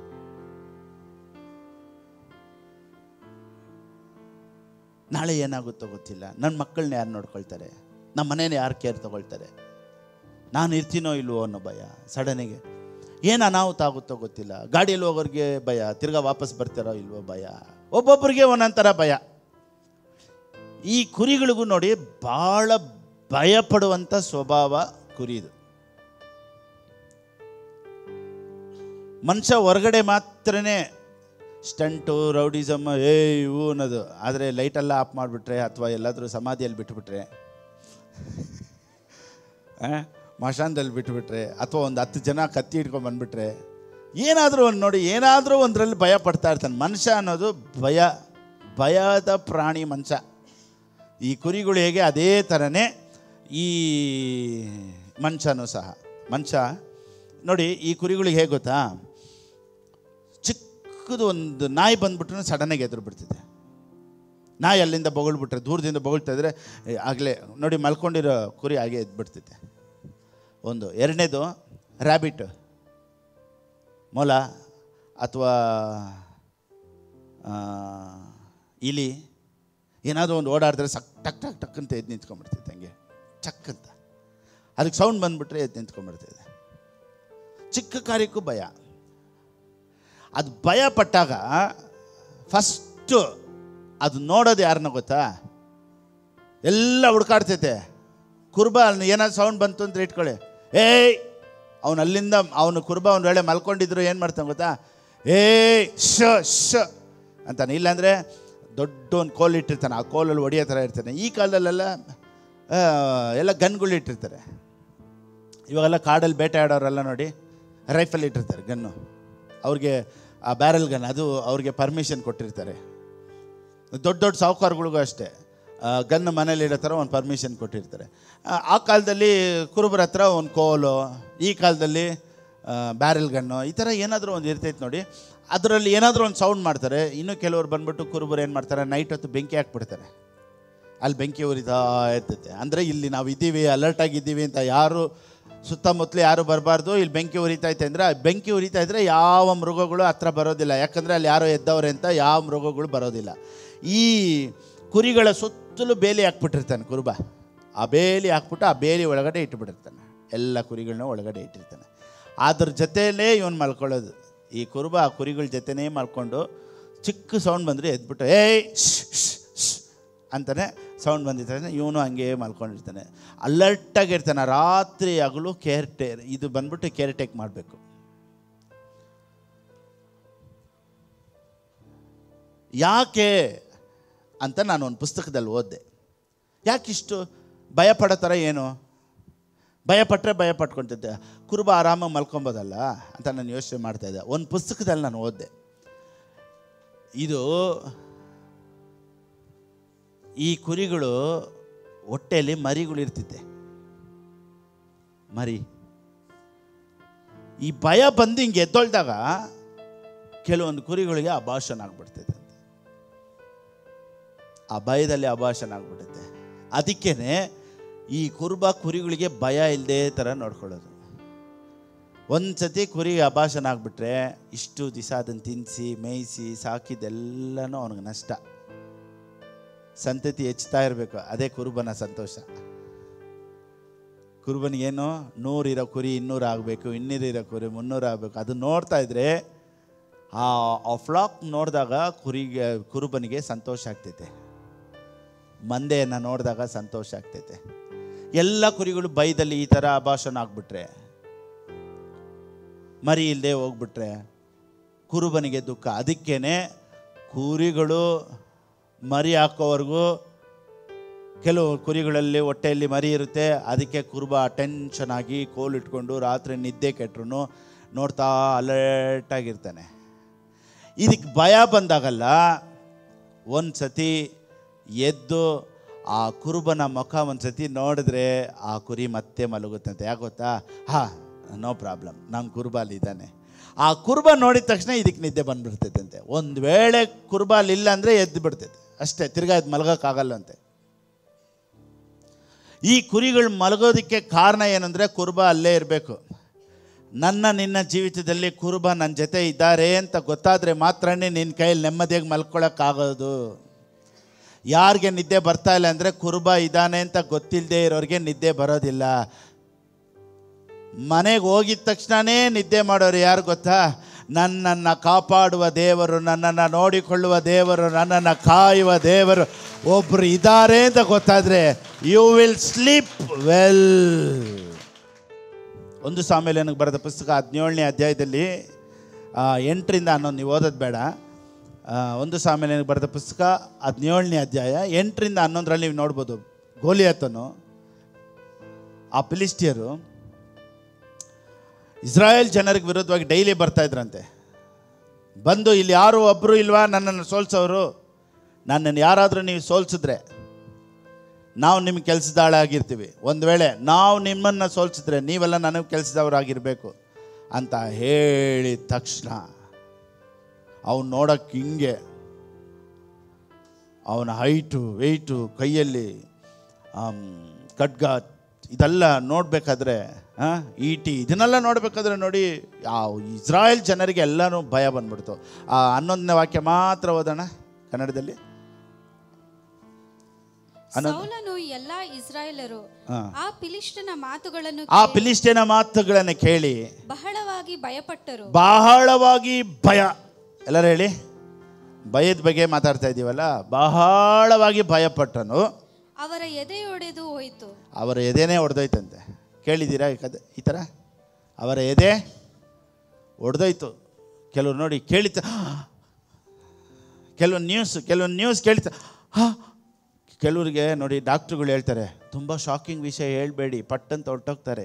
ನಾಳೆ ಏನಾಗುತ್ತೋ ಗೊತ್ತಿಲ್ಲ ನನ್ನ ಮಕ್ಕಳನ್ನ ಯಾರು ನೋಡ್ಕೊಳ್ತಾರೆ ನಮ್ಮ ಮನೇನ ಯಾರು ಕೇರ್ ತಗೊಳ್ತಾರೆ ನಾನು ಇರ್ತೀನೋ ಇಲ್ವೋ ಅನ್ನೋ ಭಯ ಸಡನ್ನಿಗೆ ಏನು ಅನಾಹುತ ಆಗುತ್ತೋ ಗೊತ್ತಿಲ್ಲ ಗಾಡಿಯಲ್ಲಿ ಹೋಗೋರಿಗೆ ಭಯ ತಿರ್ಗಾ ವಾಪಸ್ ಬರ್ತಾರೋ ಇಲ್ವೋ ಭಯ ಒಬ್ಬೊಬ್ಬರಿಗೆ ಒಂದೊಂಥರ ಭಯ ಈ ಕುರಿಗಳಿಗೂ ನೋಡಿ ಭಾಳ ಭಯಪಡುವಂಥ ಸ್ವಭಾವ ಕುರಿದು ಮನುಷ್ಯ ಹೊರಗಡೆ ಮಾತ್ರನೇ ಸ್ಟಂಟು ರೌಡಿಸಮ್ ಏ ಇವು ಅನ್ನೋದು ಆದರೆ ಲೈಟೆಲ್ಲ ಆಫ್ ಮಾಡಿಬಿಟ್ರೆ ಅಥವಾ ಎಲ್ಲಾದರೂ ಸಮಾಧಿಯಲ್ಲಿ ಬಿಟ್ಬಿಟ್ರೆ ಆ, ಮಶಾನದಲ್ಲಿ ಬಿಟ್ಬಿಟ್ರೆ ಅಥವಾ ಒಂದು ಹತ್ತು ಜನ ಕತ್ತಿ ಹಿಡ್ಕೊಂಡು ಬಂದ್ಬಿಟ್ರೆ ಏನಾದರೂ ಒಂದು ನೋಡಿ ಏನಾದರೂ ಒಂದರಲ್ಲಿ ಭಯ ಪಡ್ತಾ ಇರ್ತಾನೆ ಮನುಷ್ಯ ಅನ್ನೋದು ಭಯ ಭಯದ ಪ್ರಾಣಿ ಮನುಷ್ಯ ಈ ಕುರಿಗಳು ಹೇಗೆ ಅದೇ ಥರನೇ ಈ ಮನುಷ್ಯನೂ ಸಹ ಮನುಷ್ಯ ನೋಡಿ ಈ ಕುರಿಗಳಿಗೆ ಹೇಗೆ ಗೊತ್ತಾ ಚಿಕ್ಕದು ಒಂದು ನಾಯಿ ಬಂದ್ಬಿಟ್ರೆ ಸಡನ್ನಾಗಿ ಎದುರು ಬಿಡ್ತಿದೆ ನಾಯಿ ಅಲ್ಲಿಂದ ಬೊಗಳ್ಬಿಟ್ರೆ ದೂರದಿಂದ ಬೊಗಳ್ತಾ ಇದ್ರೆ ಆಗಲೇ ನೋಡಿ ಮಲ್ಕೊಂಡಿರೋ ಕುರಿ ಹಾಗೆ ಎದ್ಬಿಡ್ತಿದೆ ಒಂದು ಎರಡನೇದು ರ್ಯಾಬಿಟ್ ಮೊಲ ಅಥವಾ ಆ, ಇಲಿ ಏನಾದರೂ ಒಂದು ಓಡಾಡಿದ್ರೆ ಸಕ್ ಟಕ್ ಟಕ್ ಟಕ್ ಅಂತ ಎದ್ದು ನಿಂತ್ಕೊಂಡ್ಬಿಡ್ತೈತೆ ಹಂಗೆ ಚಕ್ ಅಂತ ಅದಕ್ಕೆ ಸೌಂಡ್ ಬಂದ್ಬಿಟ್ರೆ ಎದ್ದು ನಿಂತ್ಕೊಂಡ್ಬಿಡ್ತೈತೆ ಚಿಕ್ಕ ಕಾರ್ಯಕ್ಕೂ ಭಯ ಅದು ಭಯ ಪಟ್ಟಾಗ ಫಸ್ಟು ಅದು ನೋಡೋದು ಯಾರನ್ನ ಗೊತ್ತಾ ಎಲ್ಲ ಹುಡ್ಕಾಡ್ತೈತೆ ಕುರ್ಬ ಅಲ್ಲಿ ಏನಾದ್ರು ಸೌಂಡ್ ಬಂತು ಅಂತ ಇಟ್ಕೊಳ್ಳಿ ಏಯ್ ಅವನು ಅಲ್ಲಿಂದ ಅವನು ಕುರ್ಬ ಒಂದು ವೇಳೆ ಮಲ್ಕೊಂಡಿದ್ರು ಏನು ಮಾಡ್ತಾನೆ ಗೊತ್ತಾ ಏಯ್ ಶ ಶ ಅಂತಾನೆ ಇಲ್ಲಾಂದರೆ ದೊಡ್ಡ ಒಂದು ಕೋಲ್ ಇಟ್ಟಿರ್ತಾನೆ ಆ ಕೋಲಲ್ಲಿ ಹೊಡಿಯೋ ಥರ ಇರ್ತಾನೆ ಈ ಕಾಲದಲ್ಲೆಲ್ಲ ಆ, ಎಲ್ಲ ಗನ್ಗಳು ಇಟ್ಟಿರ್ತಾರೆ ಇವಾಗೆಲ್ಲ ಕಾಡಲ್ಲಿ ಬೇಟೆ ಆಡೋರೆಲ್ಲ ನೋಡಿ ರೈಫಲ್ ಇಟ್ಟಿರ್ತಾರೆ ಗನ್ನು ಅವ್ರಿಗೆ ಆ ಬ್ಯಾರಲ್ ಗನ್ ಅದು ಅವ್ರಿಗೆ ಪರ್ಮಿಷನ್ ಕೊಟ್ಟಿರ್ತಾರೆ ದೊಡ್ಡ ದೊಡ್ಡ ಸಾಹುಕಾರಗಳಿಗೂ ಅಷ್ಟೇ ಗನ್ ಮನೇಲಿ ಇಡೋ ಥರ ಒಂದು ಪರ್ಮಿಷನ್ ಕೊಟ್ಟಿರ್ತಾರೆ ಆ, ಆ ಕಾಲದಲ್ಲಿ ಕುರುಬರ ಹತ್ರ ಒಂದು ಕೋಲು ಈ ಕಾಲದಲ್ಲಿ ಬ್ಯಾರೆಲ್ ಗನ್ನು ಈ ಥರ ಏನಾದರೂ ಒಂದು ಇರ್ತೈತೆ ನೋಡಿ ಅದರಲ್ಲಿ ಏನಾದರೂ ಒಂದು ಸೌಂಡ್ ಮಾಡ್ತಾರೆ ಇನ್ನು ಕೆಲವರು ಬಂದ್ಬಿಟ್ಟು ಕುರುಬರು ಏನು ಮಾಡ್ತಾರೆ ನೈಟ್ ಹೊತ್ತು ಬೆಂಕಿ ಹಾಕ್ಬಿಡ್ತಾರೆ ಅಲ್ಲಿ ಬೆಂಕಿ ಉರಿತಾ ಇರ್ತೈತೆ ಅಂದರೆ ಇಲ್ಲಿ ನಾವು ಇದ್ದೀವಿ ಅಲರ್ಟ್ ಆಗಿದ್ದೀವಿ ಅಂತ ಯಾರು ಸುತ್ತಮುತ್ತಲು ಯಾರು ಬರಬಾರ್ದು ಇಲ್ಲಿ ಬೆಂಕಿ ಉರಿತೈತೆ ಅಂದರೆ ಬೆಂಕಿ ಉರಿತಾ ಇದ್ರೆ ಯಾವ ಮೃಗಗಳು ಹತ್ರ ಬರೋದಿಲ್ಲ ಯಾಕಂದರೆ ಅಲ್ಲಿ ಯಾರೋ ಎದ್ದವ್ರೆ ಅಂತ ಯಾವ ಮೃಗಗಳು ಬರೋದಿಲ್ಲ ಈ ಕುರಿಗಳ ಸುತ್ತಲೂ ಬೇಲಿ ಹಾಕ್ಬಿಟ್ಟಿರ್ತಾನೆ ಕುರುಬ ಆ ಬೇಲಿ ಹಾಕ್ಬಿಟ್ಟು ಆ ಬೇಲಿ ಒಳಗಡೆ ಇಟ್ಬಿಟ್ಟಿರ್ತಾನೆ ಎಲ್ಲ ಕುರಿಗಳನ್ನ ಒಳಗಡೆ ಇಟ್ಟಿರ್ತಾನೆ ಅದ್ರ ಜೊತೆಯಲ್ಲೇ ಇವನು ಮಲ್ಕೊಳ್ಳೋದು ಈ ಕುರುಬ ಆ ಕುರಿಗಳ ಜೊತೆನೇ ಮಲ್ಕೊಂಡು ಚಿಕ್ಕ ಸೌಂಡ್ ಬಂದರೆ ಎದ್ಬಿಟ್ಟು ಏಯ್ ಶ್ಶ್, ಶ್ಶ್, ಶ್ಶ್ ಅಂತಾನೆ ಸೌಂಡ್ ಬಂದಿರ್ತಾನೆ ಇವನು ಹಂಗೆ ಮಲ್ಕೊಂಡಿರ್ತಾನೆ ಅಲರ್ಟಾಗಿರ್ತಾನೆ ರಾತ್ರಿ ಹಗಲು ಕೇರ್ ಟೇರ್ ಇದು ಬಂದ್ಬಿಟ್ಟು ಕೇರ್ ಟೇಕ್ ಮಾಡಬೇಕು ಯಾಕೆ ಅಂತ ನಾನು ಒಂದು ಪುಸ್ತಕದಲ್ಲಿ ಓದಿದೆ ಯಾಕಿಷ್ಟು ಭಯ ಪಡೋ ಥರ ಏನು ಭಯಪಟ್ಟರೆ ಭಯ ಪಟ್ಕೊತಿದ್ದೆ ಕುರುಬ ಆರಾಮಾಗಿ ಮಲ್ಕೊಬೋದಲ್ಲ ಅಂತ ನಾನು ಯೋಚನೆ ಮಾಡ್ತಾಯಿದ್ದೆ ಒಂದು ಪುಸ್ತಕದಲ್ಲಿ ನಾನು ಓದಿದೆ ಇದು ಈ ಕುರಿಗಳು ಹೊಟ್ಟೆಯಲ್ಲಿ ಮರಿಗಳು ಇರ್ತಿದ್ದೆ ಮರಿ ಈ ಭಯ ಬಂದು ಹಿಂಗೆ ಎದ್ದೊಳ್ದಾಗ ಕೆಲವೊಂದು ಕುರಿಗಳಿಗೆ ಅಭಾಷಣ ಆಗ್ಬಿಡ್ತೈತೆ ಅಂತ ಆ ಭಯದಲ್ಲಿ ಅಭಾಷಣ ಆಗ್ಬಿಡುತ್ತೆ ಅದಕ್ಕೇನೆ ಈ ಕುರುಬ ಕುರಿಗಳಿಗೆ ಭಯ ಇಲ್ಲದೆ ಥರ ನೋಡ್ಕೊಳ್ಳೋದು ಒಂದು ಸತಿ ಕುರಿ ಅಭಾಷಣ ಆಗಿಬಿಟ್ರೆ ಇಷ್ಟು ದಿವಸ ಅದನ್ನು ತಿನ್ನಿಸಿ ಮೇಯಿಸಿ ಸಾಕಿದ್ದೆಲ್ಲನೂ ಅವನಿಗೆ ನಷ್ಟ ಸಂತತಿ ಹೆಚ್ಚುತ್ತಾ ಇರಬೇಕು ಅದೇ ಕುರುಬನ ಸಂತೋಷ ಕುರುಬನಿಗೇನು ನೂರಿರೋ ಕುರಿ ಇನ್ನೂರು ಆಗಬೇಕು ಇನ್ನೂರಿರೋ ಕುರಿ ಮುನ್ನೂರು ಆಗಬೇಕು ಅದು ನೋಡ್ತಾ ಇದ್ರೆ ಆ ಆ ಫ್ಲಾಕ್ ನೋಡಿದಾಗ ಕುರಿಗೆ ಕುರುಬನಿಗೆ ಸಂತೋಷ ಆಗ್ತೈತೆ ಮಂದೆಯನ್ನು ನೋಡಿದಾಗ ಸಂತೋಷ ಆಗ್ತೈತೆ ಎಲ್ಲ ಕುರಿಗಳು ಬೈದಲ್ಲಿ ಈ ಥರ ಭಾಷಣ ಆಗ್ಬಿಟ್ರೆ ಮರಿ ಇಲ್ಲದೆ ಹೋಗ್ಬಿಟ್ರೆ ಕುರುಬನಿಗೆ ದುಃಖ ಅದಕ್ಕೇನೆ ಕುರಿಗಳು ಮರಿ ಹಾಕೋವರೆಗೂ ಕೆಲವು ಕುರಿಗಳಲ್ಲಿ ಹೊಟ್ಟೆಯಲ್ಲಿ ಮರಿ ಇರುತ್ತೆ ಅದಕ್ಕೆ ಕುರುಬ ಟೆನ್ಷನ್ ಆಗಿ ಕೋಲ್ ಇಟ್ಕೊಂಡು ರಾತ್ರಿ ನಿದ್ದೆ ಕೆಟ್ಟರು ನೋಡ್ತಾ ಅಲರ್ಟಾಗಿರ್ತಾನೆ ಇದಕ್ಕೆ ಭಯ ಬಂದಾಗಲ್ಲ ಒಂದು ಸತಿ ಎದ್ದು ಆ ಕುರುಬನ ಮುಖ ಒಂದು ಸತಿ ನೋಡಿದ್ರೆ ಆ ಕುರಿ ಮತ್ತೆ ಮಲಗುತ್ತಂತೆ ಯಾಕೆ ಗೊತ್ತಾ ಹಾಂ ನೋ ಪ್ರಾಬ್ಲಮ್ ನಮ್ಮ ಕುರುಬ ಅಲ್ಲಿದ್ದಾನೆ ಆ ಕುರುಬ ನೋಡಿದ ತಕ್ಷಣ ಇದಕ್ಕೆ ನಿದ್ದೆ ಬಂದ್ಬಿಡ್ತೈತಂತೆ ಒಂದು ವೇಳೆ ಕುರುಬ ಅಲ್ಲಿಲ್ಲ ಅಂದರೆ ಎದ್ದು ಬಿಡ್ತೈತೆ ಅಷ್ಟೇ ತಿರ್ಗಾ ಇದು ಮಲಗೋಕ್ಕಾಗಲ್ಲಂತೆ ಈ ಕುರಿಗಳು ಮಲಗೋದಕ್ಕೆ ಕಾರಣ ಏನಂದರೆ ಕುರುಬ ಅಲ್ಲೇ ಇರಬೇಕು ನನ್ನ ನಿನ್ನ ಜೀವಿತದಲ್ಲಿ ಕುರುಬ ನನ್ನ ಜೊತೆ ಇದ್ದಾರೆ ಅಂತ ಗೊತ್ತಾದರೆ ಮಾತ್ರನೇ ನಿನ್ನ ಕೈಯಲ್ಲಿ ನೆಮ್ಮದಿಯಾಗಿ ಮಲ್ಕೊಳ್ಳೋಕ್ಕಾಗೋದು ಯಾರಿಗೆ ನಿದ್ದೆ ಬರ್ತಾ ಇಲ್ಲ ಅಂದರೆ ಕುರುಬ ಇದ್ದಾನೆ ಅಂತ ಗೊತ್ತಿಲ್ಲದೆ ಇರೋರಿಗೆ ನಿದ್ದೆ ಬರೋದಿಲ್ಲ ಮನೆಗೆ ಹೋಗಿದ ತಕ್ಷಣವೇ ನಿದ್ದೆ ಮಾಡೋರು ಯಾರು ಗೊತ್ತಾ ನನ್ನನ್ನು ಕಾಪಾಡುವ ದೇವರು ನನ್ನನ್ನು ನೋಡಿಕೊಳ್ಳುವ ದೇವರು ನನ್ನನ್ನು ಕಾಯುವ ದೇವರು ಒಬ್ಬರು ಇದ್ದಾರೆ ಅಂತ ಗೊತ್ತಾದರೆ ಯು ವಿಲ್ ಸ್ಲೀಪ್ ವೆಲ್ ಒಂದು ಸಾಮೇಲೆ ನನಗೆ ಬರೆದ ಪುಸ್ತಕ ಹದಿನೇಳನೇ ಅಧ್ಯಾಯದಲ್ಲಿ ಆ, ಎಂಟರಿಂದ ಹನ್ನೊಂದು ನೀವು ಓದೋದು ಬೇಡ ಆ, ಒಂದು ಸಾಮೇಲೆ ನನಗೆ ಬರೆದ ಪುಸ್ತಕ ಹದಿನೇಳನೇ ಅಧ್ಯಾಯ ಎಂಟರಿಂದ ಹನ್ನೊಂದರಲ್ಲಿ ನೀವು ನೋಡ್ಬೋದು ಗೋಲಿಯತ್ತನು ಆ ಫಿಲಿಸ್ಟಿಯರು ಇಸ್ರಾಯೇಲ್ ಜನರಿಗೆ ವಿರುದ್ಧವಾಗಿ ಡೈಲಿ ಬರ್ತಾ ಇದ್ರಂತೆ ಬಂದು ಇಲ್ಲಿ ಯಾರು ಒಬ್ಬರು ಇಲ್ವಾ ನನ್ನನ್ನು ಸೋಲ್ಸೋರು ನನ್ನನ್ನು ಯಾರಾದರೂ ನೀವು ಸೋಲ್ಸಿದ್ರೆ ನಾವು ನಿಮ್ಗೆ ಕೆಲಸದಾಳಾಗಿರ್ತೀವಿ ಒಂದು ವೇಳೆ ನಾವು ನಿಮ್ಮನ್ನು ಸೋಲ್ಸಿದ್ರೆ ನೀವೆಲ್ಲ ನನಗೆ ಕೆಲಸದವರಾಗಿರಬೇಕು ಅಂತ ಹೇಳಿದ ತಕ್ಷಣ ಅವನು ನೋಡೋಕ್ಕೆ ಹಿಂಗೆ ಅವನ ಹೈಟು ವೆಯ್ಟು ಕೈಯಲ್ಲಿ ಆಮ್, ಖಡ್ಗ ಇದೆಲ್ಲ ನೋಡಬೇಕಾದ್ರೆ ಈಟಿ ಇದನ್ನೆಲ್ಲ ನೋಡಬೇಕಾದ್ರೆ ನೋಡಿ ಯಾವ ಇಸ್ರಾಯೇಲ್ ಜನರಿಗೆ ಎಲ್ಲನೂ ಭಯ ಬಂದ್ಬಿಡ್ತು ಆ ಹನ್ನೊಂದನೇ ವಾಕ್ಯ ಮಾತ್ರ ಓದೋಣ ಕನ್ನಡದಲ್ಲಿ
ಸೌಲನು ಎಲ್ಲಾ ಇಸ್ರಾಯೇಲರು ಆ ಫಿಲಿಷ್ಟನ ಮಾತುಗಳನ್ನು
ಆ
ಕೇಳಿ
ಫಿಲಿಸ್ಟಿನ ಮಾತುಗಳನ್ನು ಕೇಳಿ
ಬಹಳವಾಗಿ ಭಯಪಟ್ಟರು
ಬಹಳವಾಗಿ ಭಯ ಎಲ್ಲರೂ ಹೇಳಿ ಭಯದ ಬಗ್ಗೆ ಮಾತಾಡ್ತಾ ಇದ್ದೀವಲ್ಲ ಬಹಳವಾಗಿ ಭಯಪಟ್ಟನು
ಅವರ ಎದೆಯೊಡೆದು ಹೋಯಿತು
ಅವರ ಎದೆನೇ ಹೊಡೆದೋಯ್ತಂತೆ ಕೇಳಿದ್ದೀರಾ ಈ ಕತೆ ಈ ಥರ ಅವರ ಎದೆ ಹೊಡೆದೋಯ್ತು ಕೆಲವ್ರು ನೋಡಿ ಕೇಳಿತ ಕೆಲವೊಂದು ನ್ಯೂಸ್ ಕೆಲವೊಂದು ನ್ಯೂಸ್ ಕೇಳಿತ ಹಾಂ ಕೆಲವ್ರಿಗೆ ನೋಡಿ ಡಾಕ್ಟ್ರುಗಳು ಹೇಳ್ತಾರೆ ತುಂಬ ಶಾಕಿಂಗ್ ವಿಷಯ ಹೇಳ್ಬೇಡಿ ಪಟ್ಟಂತ ಹೊರಟೋಗ್ತಾರೆ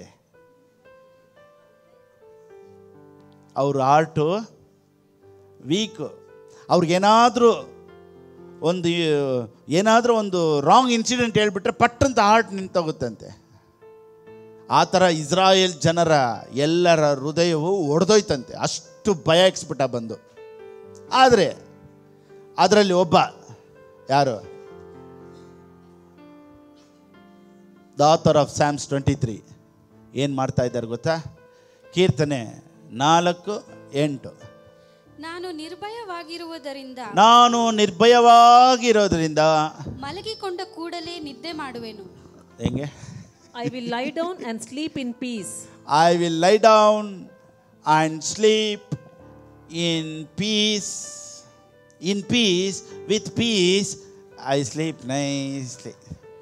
ಅವ್ರ ಆರ್ಟು ವೀಕು ಅವ್ರಿಗೇನಾದರೂ ಒಂದು ಏನಾದರೂ ಒಂದು ರಾಂಗ್ ಇನ್ಸಿಡೆಂಟ್ ಹೇಳ್ಬಿಟ್ರೆ ಪಟ್ಟಂತ ಹಾರ್ಟ್ ನಿಂತೋಗುತ್ತಂತೆ ಆ ಥರ ಇಸ್ರಾಯೇಲ್ ಜನರ ಎಲ್ಲರ ಹೃದಯವು ಒಡೆದೋಯ್ತಂತೆ ಅಷ್ಟು ಭಯ ಎಕ್ಸ್ಬಿಟ್ಟ ಬಂದು ಆದರೆ ಅದರಲ್ಲಿ ಒಬ್ಬ ಯಾರು the author of Psalms twenty three ಏನು ಮಾಡ್ತಾ ಇದ್ದಾರೆ ಗೊತ್ತಾ ಕೀರ್ತನೆ ನಾಲ್ಕು ಎಂಟು
ನಾನು ನಿರ್ಭಯವಾಗಿರುವುದರಿಂದ
ನಾನು ನಿರ್ಭಯವಾಗಿರೋದ್ರಿಂದ
ಮಲಗಿಕೊಂಡ ಕೂಡಲೇ ನಿದ್ದೆ ಮಾಡುವೆನು
ಹೆಂಗೆ
I will lie down and sleep in peace.
I will lie down and sleep in peace in peace with peace I sleep nicely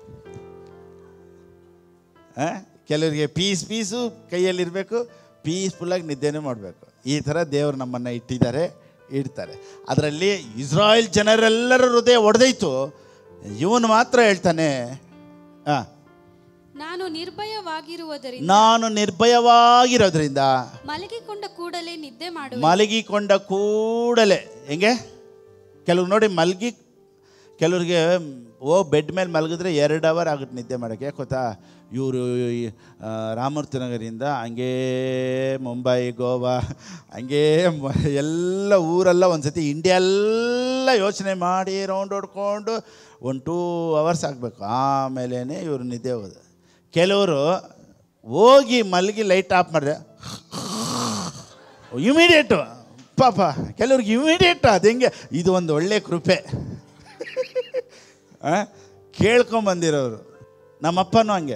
ಕೆಲವರಿಗೆ ಪೀಸ್ ಪೀಸು ಕೈಯಲ್ಲಿರಬೇಕು ಪೀಸ್ಫುಲ್ಲಾಗಿ ನಿದ್ದೆನೂ ಮಾಡಬೇಕು ಈ ಥರ ದೇವರು ನಮ್ಮನ್ನು ಇಟ್ಟಿದ್ದಾರೆ ಇಡ್ತಾರೆ ಅದರಲ್ಲಿ ಇಸ್ರಾಯೇಲ್ ಜನರೆಲ್ಲರ ಹೃದಯ ಒಡೆದೈತು ಇವನು ಮಾತ್ರ ಹೇಳ್ತಾನೆ ಹಾಂ
ನಾನು ನಿರ್ಭಯವಾಗಿರುವುದರಿಂದ
ನಾನು ನಿರ್ಭಯವಾಗಿರೋದ್ರಿಂದ
ಮಲಗಿಕೊಂಡ ಕೂಡಲೇ ನಿದ್ದೆ ಮಾಡುವೆ
ಮಲಗಿಕೊಂಡ ಕೂಡಲೇ ಹೆಂಗೆ ಕೆಲವ್ರು ನೋಡಿ ಮಲಗಿ ಕೆಲವ್ರಿಗೆ ಓ ಬೆಡ್ ಮೇಲೆ ಮಲಗಿದ್ರೆ ಎರಡು ಅವರ್ ಆಗುತ್ತೆ ನಿದ್ದೆ ಮಾಡೋಕ್ಕೆ ಯಾಕೆ ಗೊತ್ತಾ ಇವರು ರಾಮೂರ್ತಿ ನಗರಿಂದ ಹಂಗೇ ಮುಂಬೈ ಗೋವಾ ಹಂಗೇ ಮ- ಎಲ್ಲ ಊರೆಲ್ಲ ಒಂದು ಸತಿ ಇಂಡಿಯಾ ಎಲ್ಲ ಯೋಚನೆ ಮಾಡಿ ರೌಂಡ್ ಹೊಡ್ಕೊಂಡು ಒಂದು ಟೂ ಅವರ್ಸ್ ಆಗಬೇಕು ಆಮೇಲೇ ಇವರು ನಿದ್ದೆ ಹೋಗೋದು ಕೆಲವರು ಹೋಗಿ ಮಲಗಿ ಲೈಟ್ ಆಫ್ ಮಾಡಿದ್ರೆ ಇಮಿಡಿಯೇಟು ಪಾಪ ಕೆಲವ್ರಿಗೆ ಇಮಿಡಿಯೇಟ್ ಅದು ಹೆಂಗೆ ಇದು ಒಂದು ಒಳ್ಳೆ ಕೃಪೆ ಆ? ಕೇಳ್ಕೊಂಬಂದಿರೋರು ನಮ್ಮಪ್ಪನೂ ಹಂಗೆ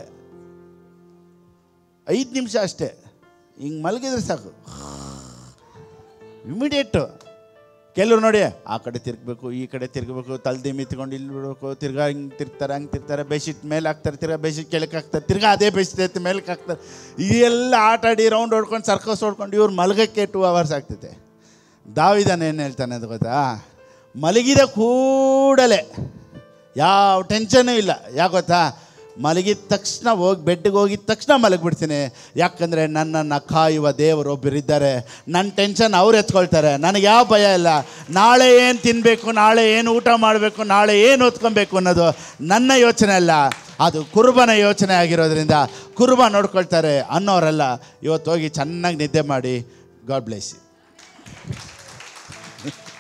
ಐದು ನಿಮಿಷ ಅಷ್ಟೇ ಹಿಂಗೆ ಮಲಗಿದ್ರೆ ಸಾಕು ಇಮಿಡಿಯೇಟು ಕೆಲವ್ರು ನೋಡಿ ಆ ಕಡೆ ತಿರ್ಗಬೇಕು ಈ ಕಡೆ ತಿರ್ಗಬೇಕು ತಲ್ದಿ ಮಿತ್ಕೊಂಡು ಇಲ್ಲಿ ಬಿಡಬೇಕು ತಿರ್ಗಾ ಹಿಂಗೆ ತಿರ್ಗ್ತಾರೆ ಹಂಗೆ ತಿರ್ತಾರೆ ಬೆಡ್ಶೀಟ್ ಮೇಲೆ ಹಾಕ್ತಾರೆ ತಿರ್ಗಾ ಬೆಡ್ಶೀಟ್ ಕೆಳಕ್ಕೆ ಹಾಕ್ತಾರೆ ತಿರ್ಗಾ ಅದೇ ಬೆಡ್ಶೀಟ್ ಎತ್ತಿ ಮೇಲಕ್ಕೆ ಹಾಕ್ತಾರೆ ಇದೆಲ್ಲ ಆಟ ಆಡಿ ರೌಂಡ್ ಹೊಡ್ಕೊಂಡು ಸರ್ಕಸ್ ಹೊಡ್ಕೊಂಡು ಇವ್ರು ಮಲಗಕ್ಕೆ ಟೂ ಅವರ್ಸ್ ಆಗ್ತೈತೆ ದಾವಿದನ ಏನು ಹೇಳ್ತಾನೆ ಅದು ಗೊತ್ತಾ ಮಲಗಿದ ಕೂಡಲೇ ಯಾವ ಟೆನ್ಷನೂ ಇಲ್ಲ ಯಾಕೆ ಗೊತ್ತಾ ಮಲಗಿದ ತಕ್ಷಣ ಹೋಗಿ ಬೆಡ್ಗೆ ಹೋಗಿದ ತಕ್ಷಣ ಮಲಗಿಬಿಡ್ತೀನಿ ಯಾಕಂದರೆ ನನ್ನನ್ನು ಕಾಯುವ ದೇವರು ಒಬ್ಬರಿದ್ದಾರೆ ನನ್ನ ಟೆನ್ಷನ್ ಅವ್ರು ಎತ್ಕೊಳ್ತಾರೆ ನನಗೆ ಯಾವ ಭಯ ಇಲ್ಲ ನಾಳೆ ಏನು ತಿನ್ನಬೇಕು ನಾಳೆ ಏನು ಊಟ ಮಾಡಬೇಕು ನಾಳೆ ಏನು ಓದ್ಕೊಬೇಕು ಅನ್ನೋದು ನನ್ನ ಯೋಚನೆ ಅಲ್ಲ ಅದು ಕುರುಬನ ಯೋಚನೆ ಆಗಿರೋದ್ರಿಂದ ಕುರುಬ ನೋಡ್ಕೊಳ್ತಾರೆ ಅನ್ನೋರಲ್ಲ ಇವತ್ತು ಹೋಗಿ ಚೆನ್ನಾಗಿ ನಿದ್ದೆ ಮಾಡಿ ಗಾಡ್ ಬ್ಲೆಸ್ ಯು